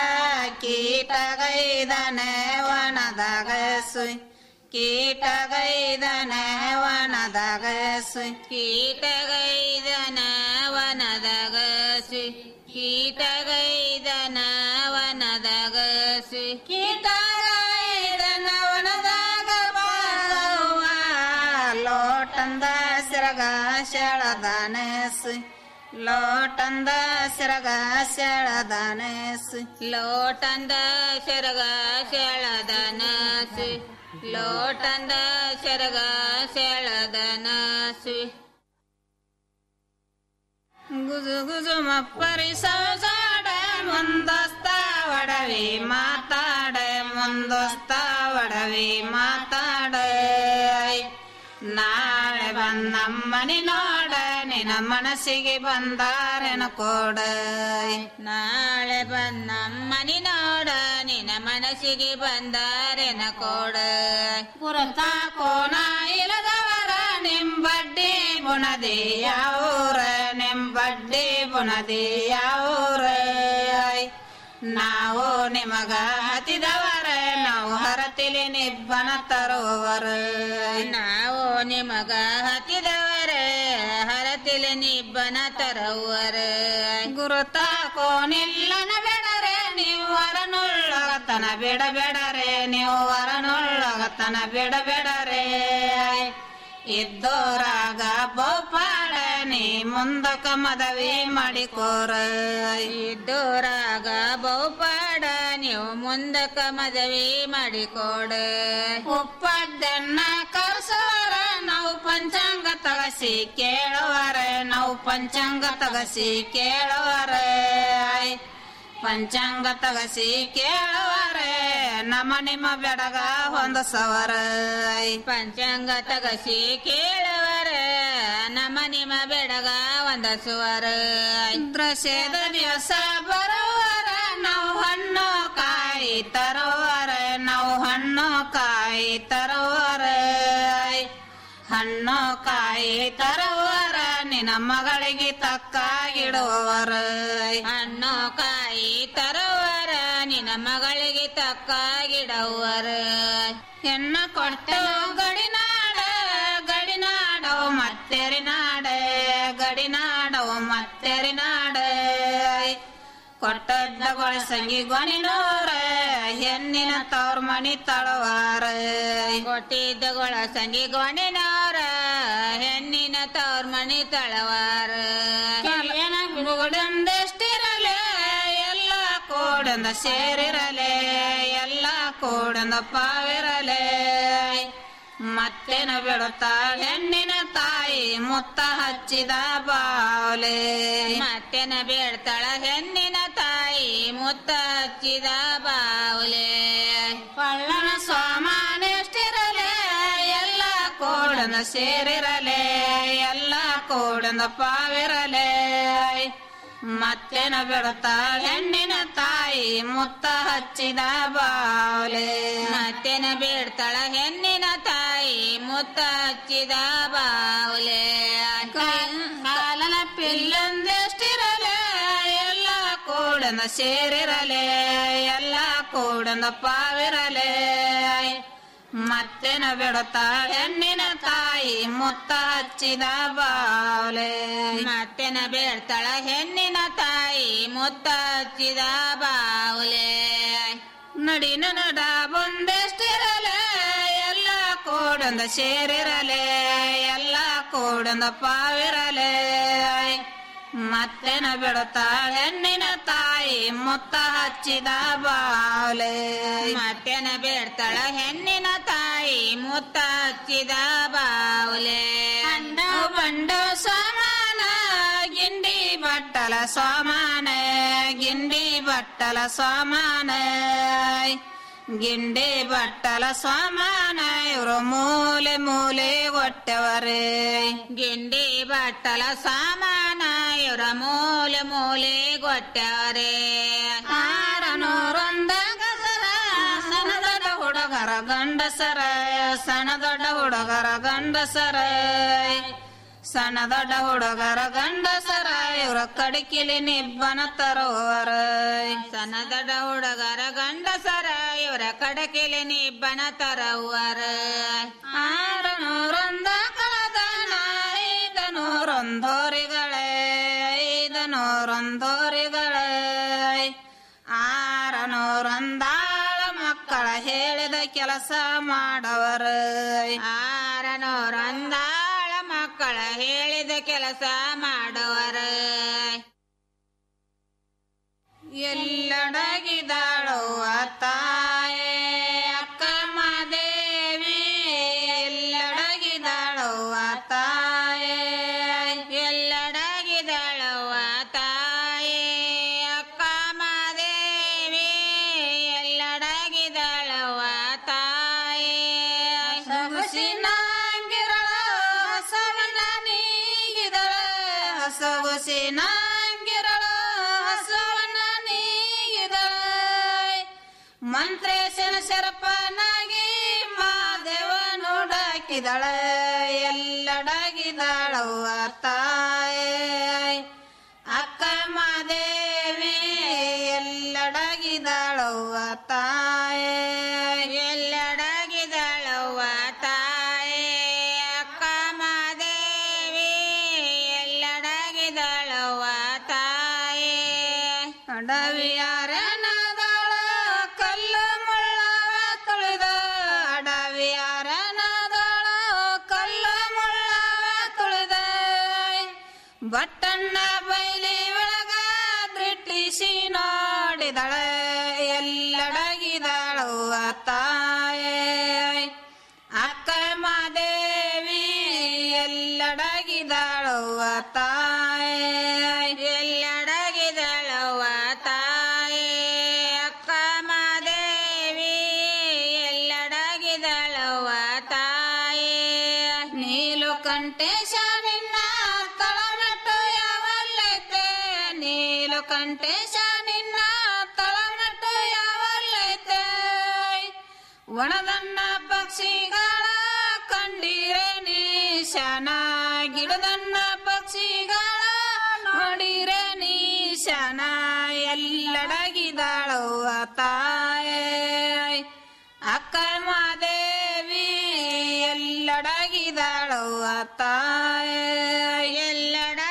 ಕೀಟಗೈದನೆ ವನದಾಗ ಸುಯ್ ಕೀಟಗೈದನ ವನದಾಗ ಸುಯ್ ಕೀಟಗೈದನ ವನದಾಗ ಸುಯ್ ಕೀಟಗೈದನ ವನದಾಗ ಸುಯ್ ಕೀಟಗೈದನ ವನದಾಗ ಬಾರವ್ವ ಲೋಟಂದ ಸಿರಗ ಸೆಳದಾನ ಸುಯ್ ಲೋಟಂದ ಸಿರಗ ಸೆಳದಾನ ಸುಯ್ ಲೋಟಂದ ಸಿರಗ ಸೆಳದಾನ ಸುಯ್ ಲೋಟಂದ ಸೆರಗ ಸೆಳದನ ಸುಯ್ ಗುಜು ಗುಜು ಮಪ್ಪರಿ ಸೌಜಾಡ ಮುಂದಸ್ತ ಒಡವಿ ಮಾತಾಡ ಮುಂದಸ್ತ ಒಡವಿ ಮಾತಾಡ ನಾಳೆ ಬಂದಮ್ಮನಿ ನೋಡ ನಿನ್ನ ಮನಸ್ಸಿಗೆ ಬಂದಾರೆನ ಕೋಡ ನಾಳೆ ಬಂದಮ್ಮನಿ ನೋಡ ನಿನ್ನ ಮನಸ್ಸಿಗೆ ಬಂದಾರೆನ ಕೋಡ ಪುರತ ಕೋಣ ಇಲ್ಲದವರ ನಿಂಬಡ್ಡಿ ಬುಣದಿ ಯಾವೂರ ನಿಂಬಡ್ಡಿ ಬುಣದಿ ಯಾವೂರ ನಾವು ನಿಮಗ ಹತ್ತಿದವರ ನಾವು ಹರತಿಲಿ ನಿಬ್ಬನ ತರುವವರ ನಾವು ನಿಮಗ ಹತ್ತಿದವರ ಹರತಿಲಿ ನಿಬ್ಬನ ತರುವರ ಗುರುತ ಕೋನಿಲ್ಲನ ಬೇಡರೆ ನೀವು ವರನುಳ್ಳಗತನ ಬೇಡ ಬೇಡರೆ ನೀವು ವರನುಳ್ಳಗತನ ಬೇಡ ಬೇಡರೆ ಇದ್ದೋರಾಗ ಬೋಪಾಡ ನೀ ಮುಂದಕ ಮದವಿ ಮಾಡಿಕೋರ ಇದ್ದೋರಾಗ ಬಹುಪಾಡ ನೀವು ಮುಂದಕ ಮದವಿ ಮಾಡಿಕೊಡ ಉಪ್ಪದ್ದನ್ನ ಕರ್ಸೋರ ನಾವು ಪಂಚಾಂಗ ತಗಸಿ ಕೇಳುವರ ನಾವು ಪಂಚಾಂಗ ತಗಸಿ ಕೇಳುವರ ಪಂಚಾಂಗ ತಗಸಿ ಕೇಳುವರೆ ನಮ್ಮ ನಿಮ್ಮ ಬೆಡಗ ಹೊಂದಸವರ ಪಂಚಾಂಗ ತಗಸಿ ಕೇಳುವರೆ ನಮ್ಮ ನಿಮ್ಮ ಬೆಡಗ ಹೊಂದಸುವರ ದ್ರಶ್ಯದ ದಿವಸ ಬರುವರ ನಾವು ಹಣ್ಣು ಕಾಯಿ ತರುವರ ನಾವು ಹಣ್ಣು ಕಾಯಿ ತರುವರ ಹಣ್ಣು ಕಾಯಿ ತರುವರ ನಿನ್ನ ಮಗಳಿಗೆ ತಕ್ಕಾಗಿಡುವರ ಹಣ್ಣು ಕಾಯಿ ತರುವರ ನಿನ್ನ ಮಗಳಿಗೆ ತಕ್ಕಾಗಿಡುವರ ಹೆಣ್ಣ ಕೊಟ್ಟ ಗಡಿನಾಡ ಗಡಿನಾಡವು ಮತ್ತೆರಿನಾಡ ಗಡಿನಾಡವು ಮತ್ತೆರಿನಾಡ ಕೊಟ್ಟದ್ದಗೊಳ ಸಂಗಿ ಗೊಣಿನೋರ ಹೆಣ್ಣಿನ ತವ್ರ ಮಣಿ ತಳವಾರ ಕೊಟ್ಟಿದ್ದಗೊಳ ಸಂಗಿ ಗೊಣಿನೋರ ಹೆಣ್ಣಿನ ತವ್ರ ಮಣಿ ತಳವಾರ ಗುಡಂದೆಷ್ಟಿರಲೆ ಎಲ್ಲ ಕೋಡಂದ ಸೇರಿರಲೆ ಎಲ್ಲ ಕೋಡಂದ ಪಾವಿರಲೆ ಮತ್ತೇನ ಬಿಡುತ್ತಾಳ ಹೆಣ್ಣಿನ ತಾಯಿ ಮುತ್ತ ಹಚ್ಚಿದ ಬಾವಲೆ ಮತ್ತೇನ ಬೇಡ್ತಾಳ ಹೆಣ್ಣಿನ ತಾಯಿ ಮುತ್ತ ಹಚ್ಚಿದ ಬಾವಲೆ ಪಳ್ಳನ ಸೋಮಾನೆಷ್ಟಿರಲೆ ಎಲ್ಲ ಕೋಡನ ಸೇರಿರಲೆ ಎಲ್ಲ ಕೋಡನ ಪಾವಿರಲೆ ಮತ್ತೇನ ಬಿಡುತ್ತಾಳ ಹೆಣ್ಣಿನ ತಾಯಿ ಮುತ್ತ ಹಚ್ಚಿದ ಬಾವಲೆ ಮತ್ತೇನ ಬೇಡ್ತಾಳ ಹೆಣ್ಣಿನ ತಾಯಿ ಮುತ್ತ ಹಚ್ಚಿದ ಬಾವಲೆ ಕಾಲನ ಪಿಲ್ಲಂದೆಷ್ಟಿರಲೆ ಎಲ್ಲ ಕೂಡನ ಸೇರಿರಲೆ ಎಲ್ಲ ಕೂಡನ ಪಾವಿರಲೆ ಮತ್ತೇನ ಬಿಡುತ್ತಾಳ ಹೆಣ್ಣಿನ ತಾಯಿ ಮುತ್ತ ಹಚ್ಚಿದ ಬಾವಲೆ ಮತ್ತೇನ ಬೇಡ್ತಾಳ ಹೆಣ್ಣಿನ ತಾಯಿ ಮುತ್ತ ಹಚ್ಚಿದ ಬಾವಲೆ ನಡಿನ ನಡ ಬಂದೆಷ್ಟಿರಲೆ ಎಲ್ಲ ಕೋಡಂದ ಸೇರಿರಲೆ ಎಲ್ಲ ಕೋಡಂದ ಪಾವಿರಲೆ ಮತ್ತೇನ ಬಿಡುತ್ತಾಳ ಹೆಣ್ಣಿನ ತಾಯಿ ಮುತ್ತ ಹಚ್ಚಿದ ಬಾವಲೆ ಮತ್ತೇನ ಬೇಡ್ತಾಳ ಹೆಣ್ಣಿನ ತಾಯಿ ಮುತ್ತ ಹಚ್ಚಿದ ಬಾವಲೆ ಅಂಡ ಬಂಡ ಸಮಾನ ಗಿಂಡಿ ಬಟ್ಟಲ ಸಮಾನ ಗಿಂಡಿ ಬಟ್ಟಲ ಸಮಾನ ಗಿಂಡಿ ಬಟ್ಟಲ ಸಮಾನ ಇವರು ಮೂಲೆ ಮೂಲೆ ಕೊಟ್ಟವರೇ ಗಿಂಡಿ ಬಟ್ಟಲ ಸಾಮಾನ ಇವರ ಮೂಲೆ ಮೂಲೆ ಕೊಟ್ಟವರೇ ಆರನೂರೊಂದ ಗಸರ ಸಣ್ಣ ದೊಡ್ಡ ಹುಡುಗರ ಗಂಡಸರ ಸಣ್ಣ ದೊಡ್ಡ ಹುಡುಗರ ಗಂಡಸರ ಸಣ್ಣ ದೊಡ್ಡ ಹುಡುಗರ ಗಂಡಸರ ಇವರ ಕಡಿಕಿಲಿ ನಿಬ್ಬನ ತರುವರ ಸಣ್ಣ ದೊಡ್ಡ ಹುಡುಗರ ಗಂಡಸರ ಇವರ ಕಡಕಿಲಿ ನಿಬ್ಬನ ತರುವರ ಆರನೂರೊಂದ ಕಳದನ ಐದ ನೂರೊಂದೋರಿಗಳೇ ಐದ ನೂರೊಂದೋರಿಗಳೇ ಆರನೂರೊಂದಾಳ ಮಕ್ಕಳ ಹೇಳಿದ ಕೆಲಸ ಮಾಡವರ ಆರನೂರೊಂದಾಳ ಮಕ್ಕಳ ಹೇಳಿದ ಕೆಲಸ ಮಾಡವರ ಎಲ್ಲಡಗಿದಾಳುವ ತಾಯೇ ಅಕ್ಕ ಮಾದೇವಿ ಎಲ್ಲಡಗಿದಾಳುವ ತಾಯೇ ಎಲ್ಲಡಗಿದಾಳುವ ತಾಯೇ ಅಕ್ಕ ಮಾದೇವಿ ಎಲ್ಲಡಗಿದಾಳುವ ತಾಯೇ ಸೊಗಸಿನಾಂಗಿರಳ ಹಸವಿನ ನೀಗಿದಳ ಸೊಗಸಿನಾಂಗಿರಳ ಹಸವನ ನೀಗಿದಳ ಮಂತ್ರೇಶನ ಶರಪನಾಗಿ ಮಾದೇವ ನೋಡಾಕಿದಳ ಎಲ್ಲಡಗಿದಳವ್ವ ತಾಯೇ ಅಕ್ಕ ಮಾದೇವಿ ಎಲ್ಲಡಗಿದಳವ್ವ ತಾಯೇ ಎಲ್ಲಡಗಿದಳವ್ವ ತಾಯೇ ಅಕ್ಕ ಮಾದೇವಿ ಎಲ್ಲಡಗಿದಳವ್ವ ತಾಯೇ ಅಡವಿಯಾರನದಳ ಕಲ್ಲು ಮುಳ್ಳವ ತುಳಿದ ಅಡವಿಯಾರನದಳ ಕಲ್ಲು ಮುಳ್ಳವ ತುಳಿದ ಬಟ್ಟಣ್ಣ ಬೈಲಿ ಒಳಗ ದೃಷ್ಟಿಸಿ ನೋಡಿದಳ ಎಲ್ಲಡಗಿದಳವ್ವ ತಾಯೇ ಅಕ್ಕ ಮಾದೇವಿ ಎಲ್ಲಡಗಿದಳವ್ವ ತಾಯೇ ಎಲ್ಲಡಗಿದಳವ್ವ ತಾಯೇ ನೀಲಕಂಠೇಶ ನಿನ್ನ ತಳಮಟ್ಟ ಯಾವಲ್ಲೈತೆ ಒಣದನ್ನ ಪಕ್ಷಿಗಳ ಕಂಡಿರೆ ನೀಶನ ಗಿಡದನ್ನ ಪಕ್ಷಿಗಳ ನೋಡಿರೆ ನೀಶನ ಎಲ್ಲಡಗಿದಾಳವ್ವ ತಾಯೇ ಅಕ್ಕ ಮಾದೇವಿ ಎಲ್ಲಡಗಿದಾಳವ್ವ ತಾಯೇ